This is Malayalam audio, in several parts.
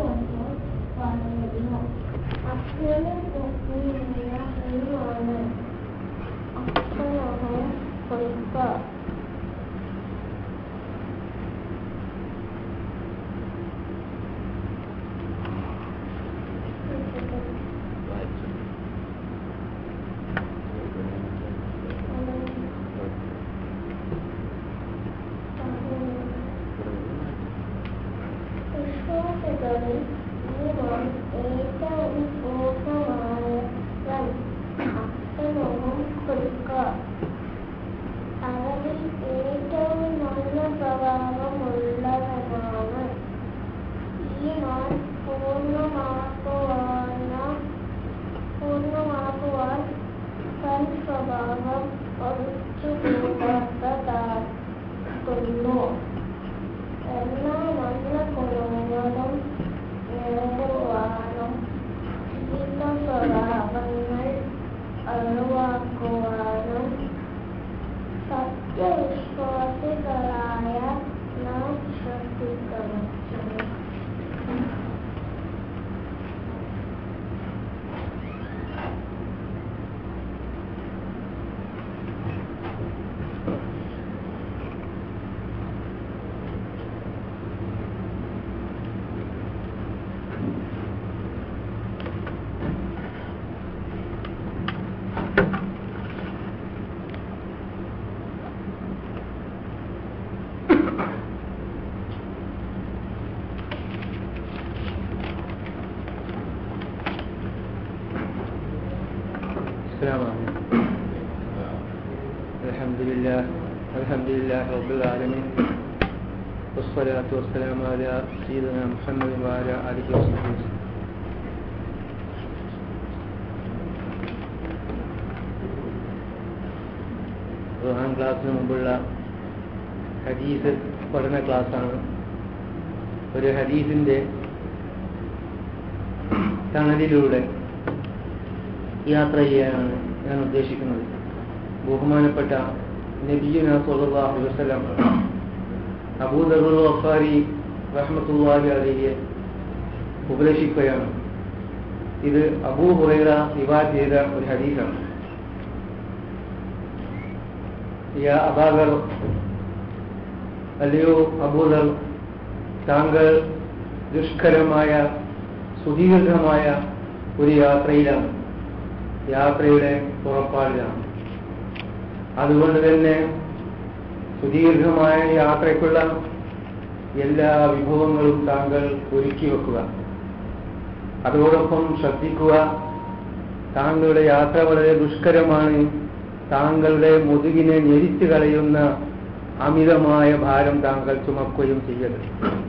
എന്ന് പറയുന്നു അക്ഷരം മുസ്ലിമിയ എന്നാണ് അക്ഷരവും കൊടുക്ക വിശ്വാസികളിൽ ദൈവം ഏറ്റവും പൂർണ്ണമായവൻ അക്ഷരവും കൊടുക്ക അവരിൽ ഏറ്റവും നല്ല സ്വഭാവമുള്ളവനാണ് ഈമാൻ പൂർണ്ണമാക്കുവാന പൂർണ്ണമാക്കുവാൻ തൻ സ്വഭാവം ഒഴിച്ചുകൂടാത്തതാക്കുന്നു എല്ലാ നല്ല ഗുണങ്ങളും നേടുവാനും ചീത്ത സ്വഭാവങ്ങൾ ഒഴിവാക്കുവാനും സത്യവിശ്വാസികളായ നാം ശ്രദ്ധിക്കണം السلام عليكم الحمد لله الحمد لله رب العالمين والصلاة والسلام على سيدنا محمد وعلى آله وصحبه وسلم ഖുർആൻ ക്ലാസ്സിന് മുമ്പുള്ള ഹദീസ് പഠന ക്ലാസ്സാണ് ഒരു ഹദീസിൻ്റെ തണലിലൂടെ യാത്ര ചെയ്യാനാണ് ഞാൻ ഉദ്ദേശിക്കുന്നത് ബഹുമാനപ്പെട്ട നബിയുന സല്ലല്ലാഹു അലൈഹി വസല്ലം അബൂദറുൽ വഫാരി റഹ്മത്തുള്ളാഹി അലൈഹി ഉപദേശിക്കുകയാണ് ഇത് അബൂ ഹുറൈറ റിവായത്ത് ചെയ്ത ഒരു ഹദീസാണ് യാ അബാദർ അല്ലയോ അബൂദർ താങ്കൾ ദുഷ്കരമായ സുദീർഘമായ ഒരു യാത്രയിലാണ് യാത്രയുടെ പുറപ്പാടിലാണ് അതുകൊണ്ട് തന്നെ സുദീർഘമായ യാത്രയ്ക്കുള്ള എല്ലാ വിഭവങ്ങളും താങ്കൾ ഒരുക്കി വെക്കുക അതോടൊപ്പം ശ്രദ്ധിക്കുക താങ്കളുടെ യാത്ര വളരെ ദുഷ്കരമാണ് താങ്കളുടെ മുതുകിനെ ഞെരിച്ചു കളയുന്ന അമിതമായ ഭാരം താങ്കൾ ചുമക്കുകയും ചെയ്യരുത്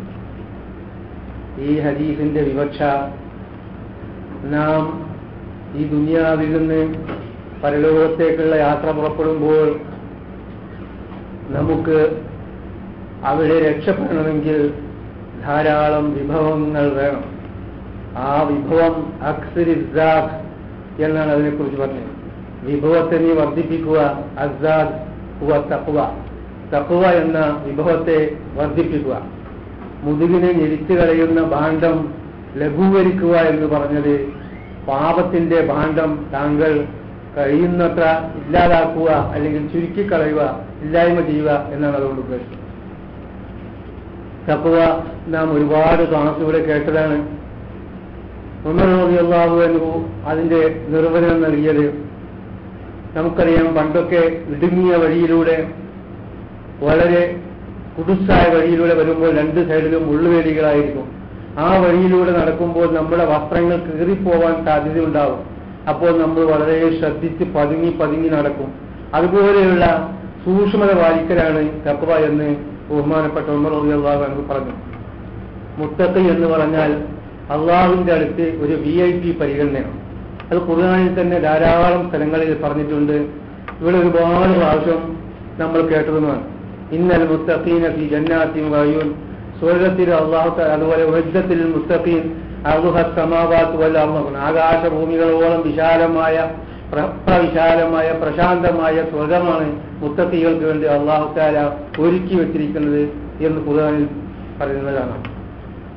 ഈ ഹദീസിന്റെ വിവക്ഷ നാം ഈ ദുനിയാവിൽ നിന്ന് പരലോകത്തേക്കുള്ള യാത്ര പുറപ്പെടുമ്പോൾ നമുക്ക് അവിടെ രക്ഷപ്പെടണമെങ്കിൽ ധാരാളം വിഭവങ്ങൾ വേണം ആ വിഭവം അക്സരിസാദ് എന്നാണ് അതിനെക്കുറിച്ച് പറഞ്ഞത് വിഭവത്തെ നീ വർദ്ധിപ്പിക്കുക അസാദ് ഹുവ തപ്പുക തപ്പുക എന്ന വിഭവത്തെ വർദ്ധിപ്പിക്കുക മുതുകിനെ ഞെരിച്ചു കളയുന്ന ഭാണ്ഡം ലഘൂകരിക്കുക എന്ന് പറഞ്ഞത് പാപത്തിന്റെ ഭാണ്ഡം താങ്കൾ കഴിയുന്നത്ര ഇല്ലാതാക്കുക അല്ലെങ്കിൽ ചുരുക്കിക്കളയുക ഇല്ലായ്മ ചെയ്യുക എന്നാണ് അതുകൊണ്ട് ഉദ്ദേശിച്ചത് തപ്പുക നാം ഒരുപാട് ക്ലാസ്സുകളെ കേട്ടതാണ് ഉമ്മറോദിയല്ലാഹു അനു അതിന്റെ നിർവചനം നൽകിയത് നമുക്കറിയാം പണ്ടൊക്കെ ഇടുങ്ങിയ വഴിയിലൂടെ വളരെ കുടുസായ വഴിയിലൂടെ വരുമ്പോൾ രണ്ട് സൈഡിലും മുള്ളുവേലികളായിരിക്കും ആ വഴിയിലൂടെ നടക്കുമ്പോൾ നമ്മുടെ വസ്ത്രങ്ങൾ കീറിപ്പോവാൻ സാധ്യതയുണ്ടാവും അപ്പോൾ നമ്മൾ വളരെ ശ്രദ്ധിച്ച് പതുങ്ങി പതുങ്ങി നടക്കും അതുപോലെയുള്ള സൂക്ഷ്മത പാലിക്കലാണ് തപ്പ എന്ന് ബഹുമാനപ്പെട്ട ഉമർ അള്ളാഹു എന്ന് പറഞ്ഞു മുത്തഖി എന്ന് പറഞ്ഞാൽ അള്ളാഹുവിന്റെ അടുത്ത് ഒരു വി ഐ പി പരിഗണനയാണ് അത് ഖുർആാനിൽ തന്നെ ധാരാളം സ്ഥലങ്ങളിൽ പറഞ്ഞിട്ടുണ്ട് ഇവിടെ ഒരുപാട് പ്രാവശ്യം നമ്മൾ കേട്ടതുമാണ് ഇന്നൽ മുത്തഖീന ഫി ജന്നാത്തിൻ വയൂൻ സ്വർഗത്തിൽ അള്ളാഹു തആല അതുപോലെ ഉജ്ജത്തിൽ മുത്തഖീൻ അർഹ സമാവാത്ത് വല്ല ആകാശഭൂമികളോളം വിശാലമായ പ്ര- പ്രവിശാലമായ പ്രശാന്തമായ സ്വർഗമാണ് മുത്തക്കികൾക്ക് വേണ്ടി അള്ളാഹു താല ഒരുക്കി വെച്ചിരിക്കുന്നത് എന്ന് ഖുർആനിൽ പറയുന്നത് കാണാം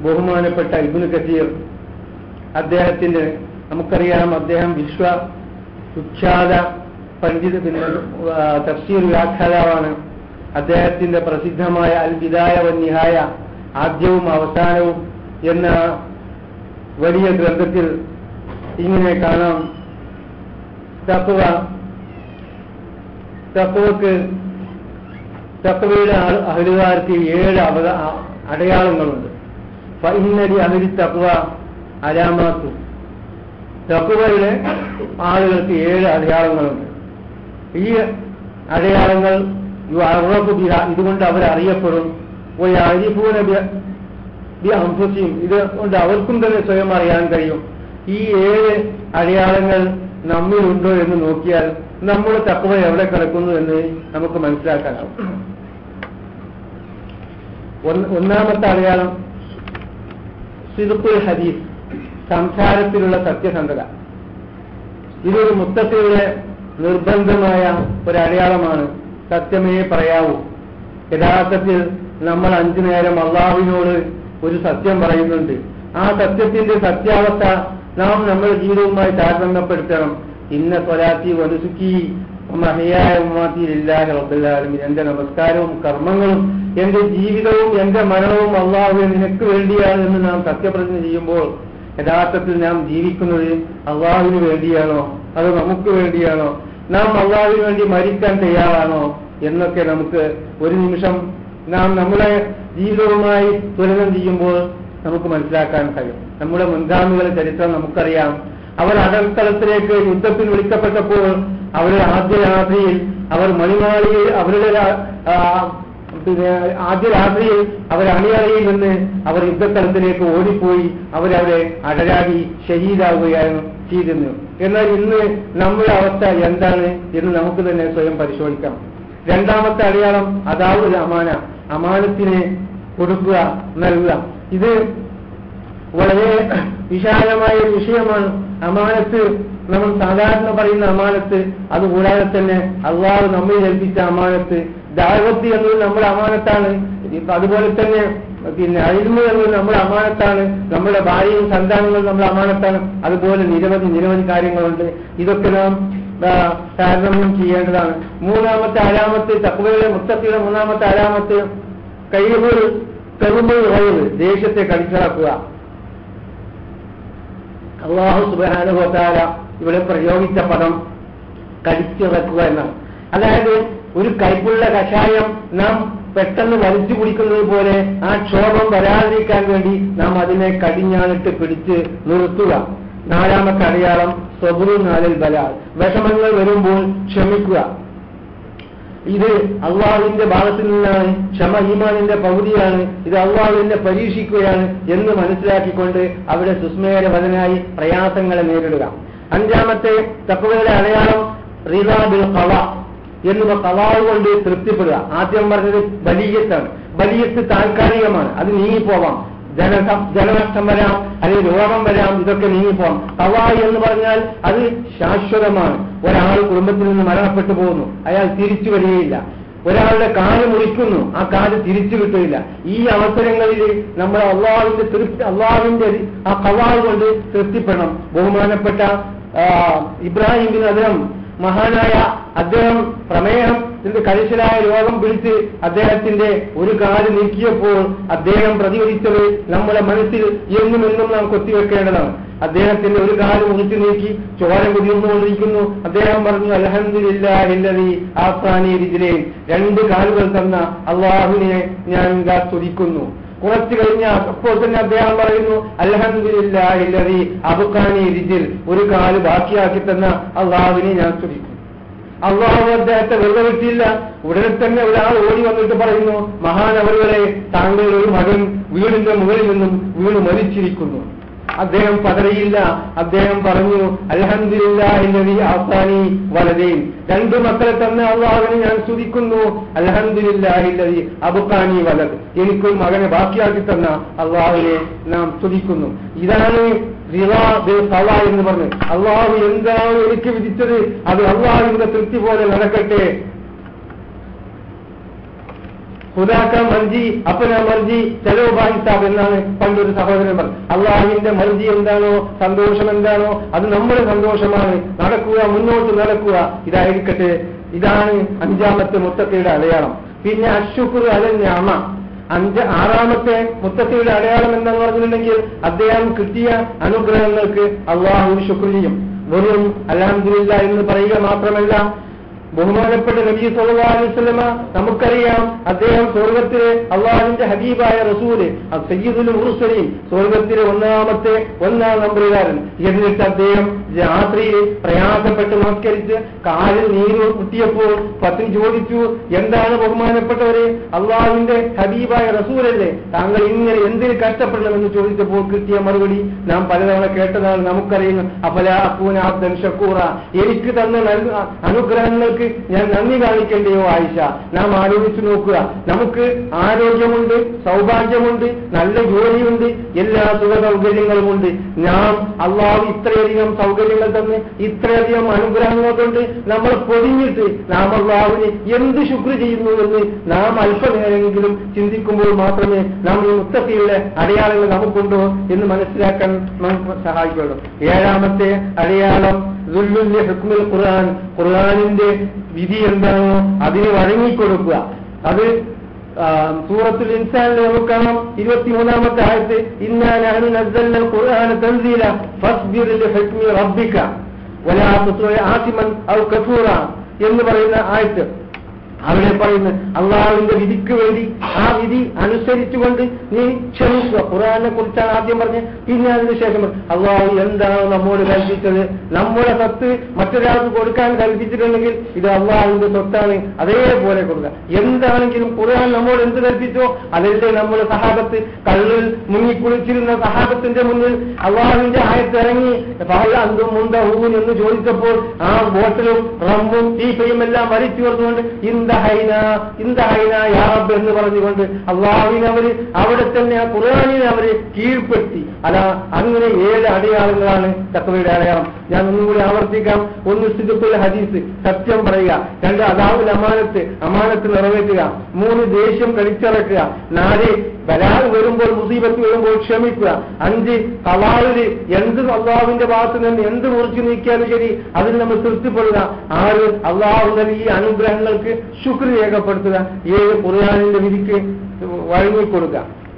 ബഹുമാനപ്പെട്ട ഇബ്നു കസീർ അദ്ദേഹത്തിന്റെ നമുക്കറിയാം അദ്ദേഹം വിശ്വ വിഖ്യാത പണ്ഡിത പിന്നെ ആ, തഫ്സീർ വ്യാഖ്യാതാവാണ് അദ്ദേഹത്തിന്റെ പ്രസിദ്ധമായ അൽ വിദായ വൻ നിഹായ ആദ്യവും അവസാനവും എന്ന വലിയ ഗ്രന്ഥത്തിൽ ഇങ്ങനെ കാണാം തത്വ തത്വക്ക് തത്വയുടെ അഹലുകാർക്ക് ഏഴ് അവത അടയാളങ്ങളുണ്ട് ഫൈനലി അഹലി തത്വ അലാമാത്തു തത്വയുടെ ആളുകൾക്ക് ഏഴ് അടയാളങ്ങളുണ്ട് ഈ അടയാളങ്ങൾ അറബ് ബിഹ ഇതുകൊണ്ട് അവർ അറിയപ്പെടും ഒരു അരിഫൂന അംഫസിയും ഇത് കൊണ്ട് അവർക്കും തന്നെ സ്വയം അറിയാൻ കഴിയും ഈ ഏഴ് അടയാളങ്ങൾ നമ്മിലുണ്ടോ എന്ന് നോക്കിയാൽ നമ്മുടെ തക്കവ എവിടെ കിടക്കുന്നു എന്ന് നമുക്ക് മനസ്സിലാക്കാനാവും ഒന്ന് ഒന്നാമത്തെ അടയാളം സിദുക്കുൽ ഹദീസ് സംസാരത്തിലുള്ള സത്യസന്ധത ഇതൊരു മുത്തത്തിയുടെ നിർബന്ധമായ ഒരു അടയാളമാണ് സത്യമേ പറയാവൂ യഥാർത്ഥത്തിൽ നമ്മൾ അഞ്ചു നേരം അള്ളാഹുവിനോട് ഒരു സത്യം പറയുന്നുണ്ട് ആ സത്യത്തിന്റെ സത്യാവസ്ഥ നാം നമ്മുടെ ജീവിതവുമായി താരതമ്യപ്പെടുത്തണം ഇന്ന സ്വലാത്തി വനുസുക്കി മഹയായ ഉമ്മാത്തിയിലില്ലാഹി റബ്ബുല്ലാലും എന്റെ നമസ്കാരവും കർമ്മങ്ങളും എന്റെ ജീവിതവും എന്റെ മരണവും അള്ളാഹുവെ നിനക്ക് വേണ്ടിയാണ് എന്ന് നാം സത്യപ്രതിജ്ഞ ചെയ്യുമ്പോൾ യഥാർത്ഥത്തിൽ നാം ജീവിക്കുന്നത് അള്ളാഹുവിന് വേണ്ടിയാണോ അത് നമുക്ക് വേണ്ടിയാണോ നാം അള്ളാഹുവിന് വേണ്ടി മരിക്കാൻ തയ്യാറാണോ എന്നൊക്കെ നമുക്ക് ഒരു നിമിഷം നാം നമ്മുടെ ജീവിതവുമായി തുലനം ചെയ്യുമ്പോൾ നമുക്ക് മനസ്സിലാക്കാൻ കഴിയും നമ്മുടെ മുൻഗാമികളുടെ ചരിത്രം നമുക്കറിയാം അവർ അടൽത്തലത്തിലേക്ക് യുദ്ധത്തിന് വിളിക്കപ്പെട്ടപ്പോൾ അവരുടെ ആദ്യ രാത്രിയിൽ അവർ മണിമാളിയിൽ അവരുടെ രാ- ആ, പിന്നെ ആദ്യ രാത്രിയിൽ അവർ അണിയറയിൽ നിന്ന് അവർ യുദ്ധസ്ഥലത്തിലേക്ക് ഓടിപ്പോയി അവരവിടെ അടരാടി ഷഹീദാവുകയാണ് ചെയ്തിരുന്നു എന്നാൽ ഇന്ന് നമ്മുടെ അവസ്ഥ എന്താണ് എന്ന് നമുക്ക് തന്നെ സ്വയം പരിശോധിക്കാം രണ്ടാമത്തെ അടയാളം അതാവുൽ അമാന അമാനത്തിന് കൊടുക്കുക നൽകുക ഇത് വളരെ വിശാലമായ ഒരു വിഷയമാണ് അമാനത്ത് നമ്മൾ സാധാരണ പറയുന്ന അമാനത്ത് അതുകൂടാതെ തന്നെ അള്ളാഹു നമ്മെ ഏൽപ്പിച്ച അമാനത്ത് ദാവത്ത് എന്നത് നമ്മുടെ അമാനത്താണ് ഇപ്പൊ അതുപോലെ തന്നെ പിന്നെ അഴിമ എന്നത് നമ്മുടെ അമാനത്താണ് നമ്മുടെ ഭാര്യയും സന്താനങ്ങളും നമ്മുടെ അമാനത്താണ് അതുപോലെ നിരവധി നിരവധി കാര്യങ്ങളുണ്ട് ഇതൊക്കെ നാം ആ, താരതമ്യം ചെയ്യേണ്ടതാണ് മൂന്നാമത്തെ അലാമത്ത് തക്വയുടെ മുത്തക്കിയുടെ മൂന്നാമത്തെ അലാമത്ത് കൈകൾ കരുമ്പോൾ റോവ് ദേഷ്യത്തെ കടിച്ചിറക്കുക അള്ളാഹു സുബാനുഭവത്താല ഇവിടെ പ്രയോഗിച്ച പദം കടിച്ചിറക്കുക എന്നാണ് അതായത് ഒരു കൈപ്പുള്ള കഷായം നാം പെട്ടെന്ന് വലിച്ചു കുടിക്കുന്നത് പോലെ ആ ക്ഷോഭം വരാതിരിക്കാൻ വേണ്ടി നാം അതിനെ കടിഞ്ഞാണിട്ട് പിടിച്ച് നിർത്തുക നാലാമത്തെ അടയാളം സ്വബുറു നാലിൽ ബലാൽ വിഷമങ്ങൾ വരുമ്പോൾ ക്ഷമിക്കുക ഇത് അള്ളാഹുവിന്റെ ഭാഗത്തിൽ നിന്നാണ് ക്ഷമ ഈമാനിന്റെ പകുതിയാണ് ഇത് അള്ളാഹുവിനെ പരീക്ഷിക്കുകയാണ് എന്ന് മനസ്സിലാക്കിക്കൊണ്ട് അവിടെ സുസ്മേരവതനായി പ്രയാസങ്ങളെ നേരിടുക അഞ്ചാമത്തെ തപ്പുകളുടെ അടയാളം റിദാ ബിൽ കള എന്നുവ കളാവ് കൊണ്ട് തൃപ്തിപ്പെടുക ആദ്യം പറഞ്ഞത് ബലിയത്താണ് ബലിയത്ത് താൽക്കാലികമാണ് അത് നീങ്ങിപ്പോവാം ജന ജനനഷ്ടം വരാം അല്ലെങ്കിൽ രോഗം വരാം ഇതൊക്കെ നീങ്ങിപ്പോവാം കവായി എന്ന് പറഞ്ഞാൽ അത് ശാശ്വതമാണ് ഒരാൾ കുടുംബത്തിൽ നിന്ന് മരണപ്പെട്ടു പോകുന്നു അയാൾ തിരിച്ചു വരികയില്ല ഒരാളുടെ കാല് മുറിക്കുന്നു ആ കാല് തിരിച്ചു കിട്ടുകയില്ല ഈ അവസരങ്ങളിൽ നമ്മൾ അള്ളാഹുവിന്റെ തൃപ്തി അള്ളാഹുവിന്റെ ആ കവാൾ കൊണ്ട് തൃപ്തിപ്പെടണം ബഹുമാനപ്പെട്ട ആ, ഇബ്രാഹിം ബിൻ അദ്ദേഹം മഹാനായ അദ്ദേഹം പ്രമേഹം ഇതിന്റെ കരുശലായ രോഗം പിടിച്ച് അദ്ദേഹത്തിന്റെ ഒരു കാല് നീക്കിയപ്പോൾ അദ്ദേഹം പ്രതികരിച്ചത് നമ്മുടെ മനസ്സിൽ എന്നും എന്നും നാം കൊത്തിവെക്കേണ്ടതാണ് അദ്ദേഹത്തിന്റെ ഒരു കാല് മുറിച്ചു നീക്കി ചോര കുതിർന്നുകൊണ്ടിരിക്കുന്നു അദ്ദേഹം പറഞ്ഞു അലഹദില്ലാഹില്ലതി ആസാനി രിജിലെ രണ്ട് കാലുകൾ തന്ന അള്ളാഹുവിനെ ഞാൻ ഇതാ സ്തുതിക്കുന്നു കുറച്ചു കഴിഞ്ഞ അപ്പോൾ തന്നെ അദ്ദേഹം പറയുന്നു അൽഹംദുലില്ലാഹില്ലതി അബുഖാനി രിജിൽ ഒരു കാല് ബാക്കിയാക്കി തന്ന അള്ളാഹുവിനെ ഞാൻ സ്തുതിക്കുന്നു അള്ളാഹു അദ്ദേഹത്തെ വെറുതെ വിട്ടില്ല ഉടനെ തന്നെ ഒരാൾ ഓടി വന്നിട്ട് പറയുന്നു മഹാനവറുകളെ താങ്കളുടെ ഒരു മകൻ വീടിന്റെ മുകളിൽ നിന്നും വീണ് മരിച്ചിരിക്കുന്നു അദ്ദേഹം പതറിയില്ല അദ്ദേഹം പറഞ്ഞു അൽഹന്ദില്ലാഹില്ലതി ആസാനി വലതേൻ രണ്ടു മക്കളെ തന്നെ അള്ളാഹുവിനെ ഞാൻ സ്തുതിക്കുന്നു അൽഹന്ദില്ലാഹില്ലതി അബുഖാനി വലത് എനിക്കൊരു മകനെ ബാക്കിയാക്കി തന്ന അള്ളാഹുവിനെ നാം സ്തുതിക്കുന്നു ഇതാണ് റിളാ ബിൽ ഖളാ എന്ന് പറഞ്ഞ് അള്ളാഹു എന്താണ് എനിക്ക് വിധിച്ചത് അത് അള്ളാഹുവിന്റെ തൃപ്തി പോലെ നടക്കട്ടെ ഹുദാക്ക മർജി അപ്പന മർജി ചെലവ് ബാഹിസാബ് എന്നാണ് പണ്ടൊരു സഹോദരൻ പറഞ്ഞു അള്ളാഹിന്റെ മർജി എന്താണോ സന്തോഷം എന്താണോ അത് നമ്മുടെ സന്തോഷമാണ് നടക്കുക മുന്നോട്ട് നടക്കുക ഇതായിരിക്കട്ടെ ഇതാണ് അഞ്ചാമത്തെ മുത്തക്കയുടെ അടയാളം പിന്നെ അശുക്കുർ അലഞ്ഞാമ അഞ്ച് ആറാമത്തെ മുത്തക്കയുടെ അടയാളം എന്താന്ന് പറഞ്ഞിട്ടുണ്ടെങ്കിൽ അദ്ദേഹം കിട്ടിയ അനുഗ്രഹങ്ങൾക്ക് അള്ളാഹു ശുക്ർ ചെയ്യും വെറും അലഹമില്ല എന്ന് പറയുക മാത്രമല്ല ബഹുമാനപ്പെട്ട നബി സല്ലല്ലാഹു അലൈഹി വസല്ലമ നമുക്കറിയാം അദ്ദേഹം സ്വർഗത്തിലെ അള്ളാഹുവിന്റെ ഹബീബായ റസൂല് അത് സയ്യിദുൽ മുർസലീൻ സ്വർഗത്തിലെ ഒന്നാമത്തെ ഒന്നാം നമ്പറുകാരൻ എന്നിട്ട് അദ്ദേഹം രാത്രിയിൽ പ്രയാസപ്പെട്ട് നമസ്കരിച്ച് കാലിൽ നീര് മുട്ടിയപ്പോൾ പത്നി ചോദിച്ചു എന്താണ് ബഹുമാനപ്പെട്ടവരെ അള്ളാഹുവിന്റെ ഹബീബായ റസൂലല്ലേ താങ്കൾ ഇങ്ങനെ എന്തിന് കഷ്ടപ്പെടണമെന്ന് ചോദിച്ചപ്പോൾ കിട്ടിയ മറുപടി നാം പലതവണ കേട്ടതാണ് നമുക്കറിയുന്നു അഫല അക്കൂന അബ്ദൻ ഷക്കൂറ എനിക്ക് തന്ന നൽക അനുഗ്രഹങ്ങൾക്ക് ഞാൻ നന്ദി കാണിക്കേണ്ടയോ ആയിഷ നാം ആലോചിച്ചു നോക്കുക നമുക്ക് ആരോഗ്യമുണ്ട് സൗഭാഗ്യമുണ്ട് നല്ല ജോലിയുണ്ട് എല്ലാ സുഖ സൗകര്യങ്ങളുമുണ്ട് നാം അള്ളാഹു ഇത്രയധികം സൗകര്യങ്ങൾ തന്ന് ഇത്രയധികം അനുഗ്രഹങ്ങൾ കൊണ്ട് നമ്മൾ പൊതിഞ്ഞിട്ട് നാം അള്ളാഹുവിന് എന്ത് ശുക്ർ ചെയ്യുന്നു എന്ന് നാം അല്പനേരമെങ്കിലും ചിന്തിക്കുമ്പോൾ മാത്രമേ നാം ഈ മുത്തഫിയുടെ അടയാളങ്ങൾ നമുക്കുണ്ടോ എന്ന് മനസ്സിലാക്കാൻ നമുക്ക് സഹായിക്കുള്ളൂ ഏഴാമത്തെ അടയാളം ദുല്ലുല്യ ഹുക്മുൽ ഖുർആൻ ഖുർആനിന്റെ വിധി എന്താണോ അതിന് വഴങ്ങിക്കൊടുക്കുക അത് ആ, സൂറത്തുൽ ഇൻസാനിൽ നമുക്ക് കാണാം ഇരുപത്തിമൂന്നാമത്തെ ആയത്ത് ഇന്നാനഹനു നസ്സൽന ഖുർആന തൻസീല ഫസ്ബിർ ലിഹുക്മി റബ്ബിക വലാ തുത്വ ആസിമൻ ഔ കഫൂറ എന്ന് പറയുന്ന ആയത്ത് അവിടെ പറയുന്നു അള്ളാഹുവിന്റെ വിധിക്ക് വേണ്ടി ആ വിധി അനുസരിച്ചുകൊണ്ട് നീ ക്ഷമിക്കുക ഖുറാനെ കുറിച്ചാണ് ആദ്യം പറഞ്ഞത് പിന്നെ അതിനുശേഷം പറഞ്ഞു, അള്ളാഹു എന്താണ് നമ്മോട് കൽപ്പിച്ചത് നമ്മുടെ സ്വത്ത് മറ്റൊരാൾക്ക് കൊടുക്കാൻ കൽപ്പിച്ചിട്ടുണ്ടെങ്കിൽ ഇത് അള്ളാഹുവിന്റെ സ്വത്താണ് അതേപോലെ കൊടുക്കുക എന്താണെങ്കിലും ഖുർആൻ നമ്മോട് എന്ത് കൽപ്പിച്ചോ അതല്ലേ നമ്മുടെ സഹാബത്ത് കള്ളിൽ മുങ്ങിക്കുളിച്ചിരുന്ന സഹാബത്തിന്റെ മുന്നിൽ അള്ളാഹുവിന്റെ ആയത്ത് ഇറങ്ങി പല അന്തും മുന്തഹൂൻ എന്ന് ചോദിച്ചപ്പോൾ ആ ബോട്ടിലും റമ്മും തീഫയും എല്ലാം വലിച്ചു ചേർന്നുകൊണ്ട് ഇന്ദഹൈന ഇന്ദഹൈന യാറബ് എന്ന് പറഞ്ഞുകൊണ്ട് അള്ളാഹുവിനെ അവര് അവിടെ തന്നെ ആ ഖുർആാനിനെ അവര് കീഴ്പ്പെടുത്തി അല്ല അങ്ങനെ ഏഴ് അടയാളങ്ങളാണ് തക്കവയുടെ അടയാളം ഞാൻ ഒന്നും കൂടി ആവർത്തിക്കാം ഒന്ന് സിദ്ദുൽ ഹദീസ് സത്യം പറയുക രണ്ട് അതാവുൽ അമാനത്ത് അമാനത്ത് നിറവേറ്റുക മൂന്ന് ദേഷ്യം കടിച്ചിറക്കുക നാല് ബലാൽ വരുമ്പോൾ മുസീബത്ത് വരുമ്പോൾ ക്ഷമിക്കുക അഞ്ച് കലാളില് എന്ത് അള്ളാഹുവിന്റെ ഭാഗത്ത് നിന്ന് എന്ത് മുറിച്ചു നീക്കിയാലും ശരി അതിൽ നമ്മൾ തൃപ്തിപ്പെടുക ആറ് അള്ളാഹു നൽകിയ അനുഗ്രഹങ്ങൾക്ക് ശുക്ർ രേഖപ്പെടുത്തുക ഏഴ് ഖുർആാനിന്റെ വിധിക്ക് വഴങ്ങിക്കൊടുക്കുക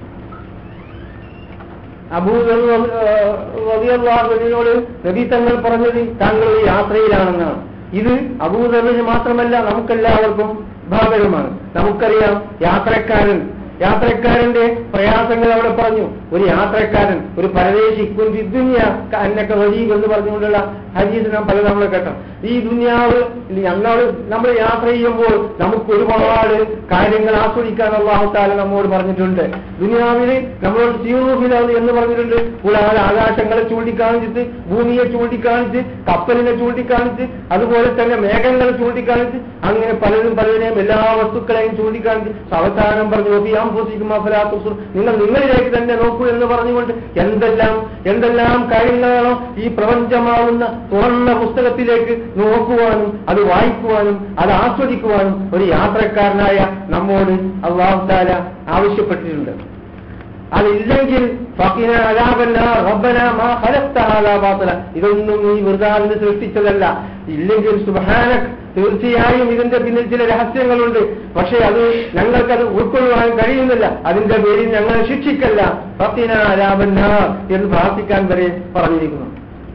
അബൂദറിനോട് നബി തങ്ങൾ പറഞ്ഞത് താങ്കൾ ഒരു യാത്രയിലാണെന്നാണ് ഇത് അബൂദറിന് മാത്രമല്ല നമുക്കെല്ലാവർക്കും ബാധകമാണ് നമുക്കറിയാം യാത്രക്കാരൻ യാത്രക്കാരന്റെ പ്രയാസങ്ങൾ അവിടെ പറഞ്ഞു ഒരു യാത്രക്കാരൻ ഒരു പരദേശി കുന്തിദ്ദുന്യ എന്നൊക്കെ വഴീബ് എന്ന് പറഞ്ഞുകൊണ്ടുള്ള ഹരീസ് നാം പലതവണ കേട്ടോ ഈ ദുന്യാവ് ഞങ്ങൾ നമ്മൾ യാത്ര ചെയ്യുമ്പോൾ നമുക്ക് ഒരുപാട് കാര്യങ്ങൾ ആസ്വദിക്കാൻ അള്ളാഹുത്താല നമ്മോട് പറഞ്ഞിട്ടുണ്ട് ദുനിയാവില് നമ്മളോട് സീറൂഫിലാണ് എന്ന് പറഞ്ഞിട്ടുണ്ട് കൂടാതെ ആകാശങ്ങളെ ചൂണ്ടിക്കാണിച്ചിട്ട് ഭൂമിയെ ചൂണ്ടിക്കാണിച്ച് കപ്പലിനെ ചൂണ്ടിക്കാണിച്ച് അതുപോലെ തന്നെ മേഘങ്ങളെ ചൂണ്ടിക്കാണിച്ച് അങ്ങനെ പലരും പലതിനെയും എല്ലാ വസ്തുക്കളെയും ചൂണ്ടിക്കാണിച്ച് അവസാനം പറഞ്ഞു "വഫി അൻഫുസിക്കും അഫലാ തുബ്സിറൂൻ." നിങ്ങൾ നിങ്ങളിലേക്ക് തന്നെ നോക്കൂ എന്ന് പറഞ്ഞുകൊണ്ട് എന്തെല്ലാം എന്തെല്ലാം കാര്യങ്ങളാണോ ഈ പ്രപഞ്ചമാവുന്ന തുറന്ന പുസ്തകത്തിലേക്ക് നോക്കുവാനും അത് വായിക്കുവാനും അത് ആസ്വദിക്കുവാനും ഒരു യാത്രക്കാരനായ നമ്മോട് അള്ളാഹു താല ആവശ്യപ്പെട്ടിട്ടുണ്ട് അതില്ലെങ്കിൽ ഫഖിന അലാബന്ന റബ്ബന മാ ഖലഖ്ത ഹാദാ ബാത്തില ഇതൊന്നും നീ വെറുതെ സൃഷ്ടിച്ചതല്ല ഇല്ലെങ്കിൽ സുബ്ഹാനക് തീർച്ചയായും ഇതിന്റെ പിന്നിൽ ചില രഹസ്യങ്ങളുണ്ട് പക്ഷേ അത് ഞങ്ങൾക്കത് ഉൾക്കൊള്ളുവാൻ കഴിയുന്നില്ല അതിന്റെ പേരിൽ ഞങ്ങളെ ശിക്ഷിക്കല്ല ഫഖിന അലാബന്ന എന്ന് പ്രാർത്ഥിക്കാൻ വരെ പറഞ്ഞിരിക്കുന്നു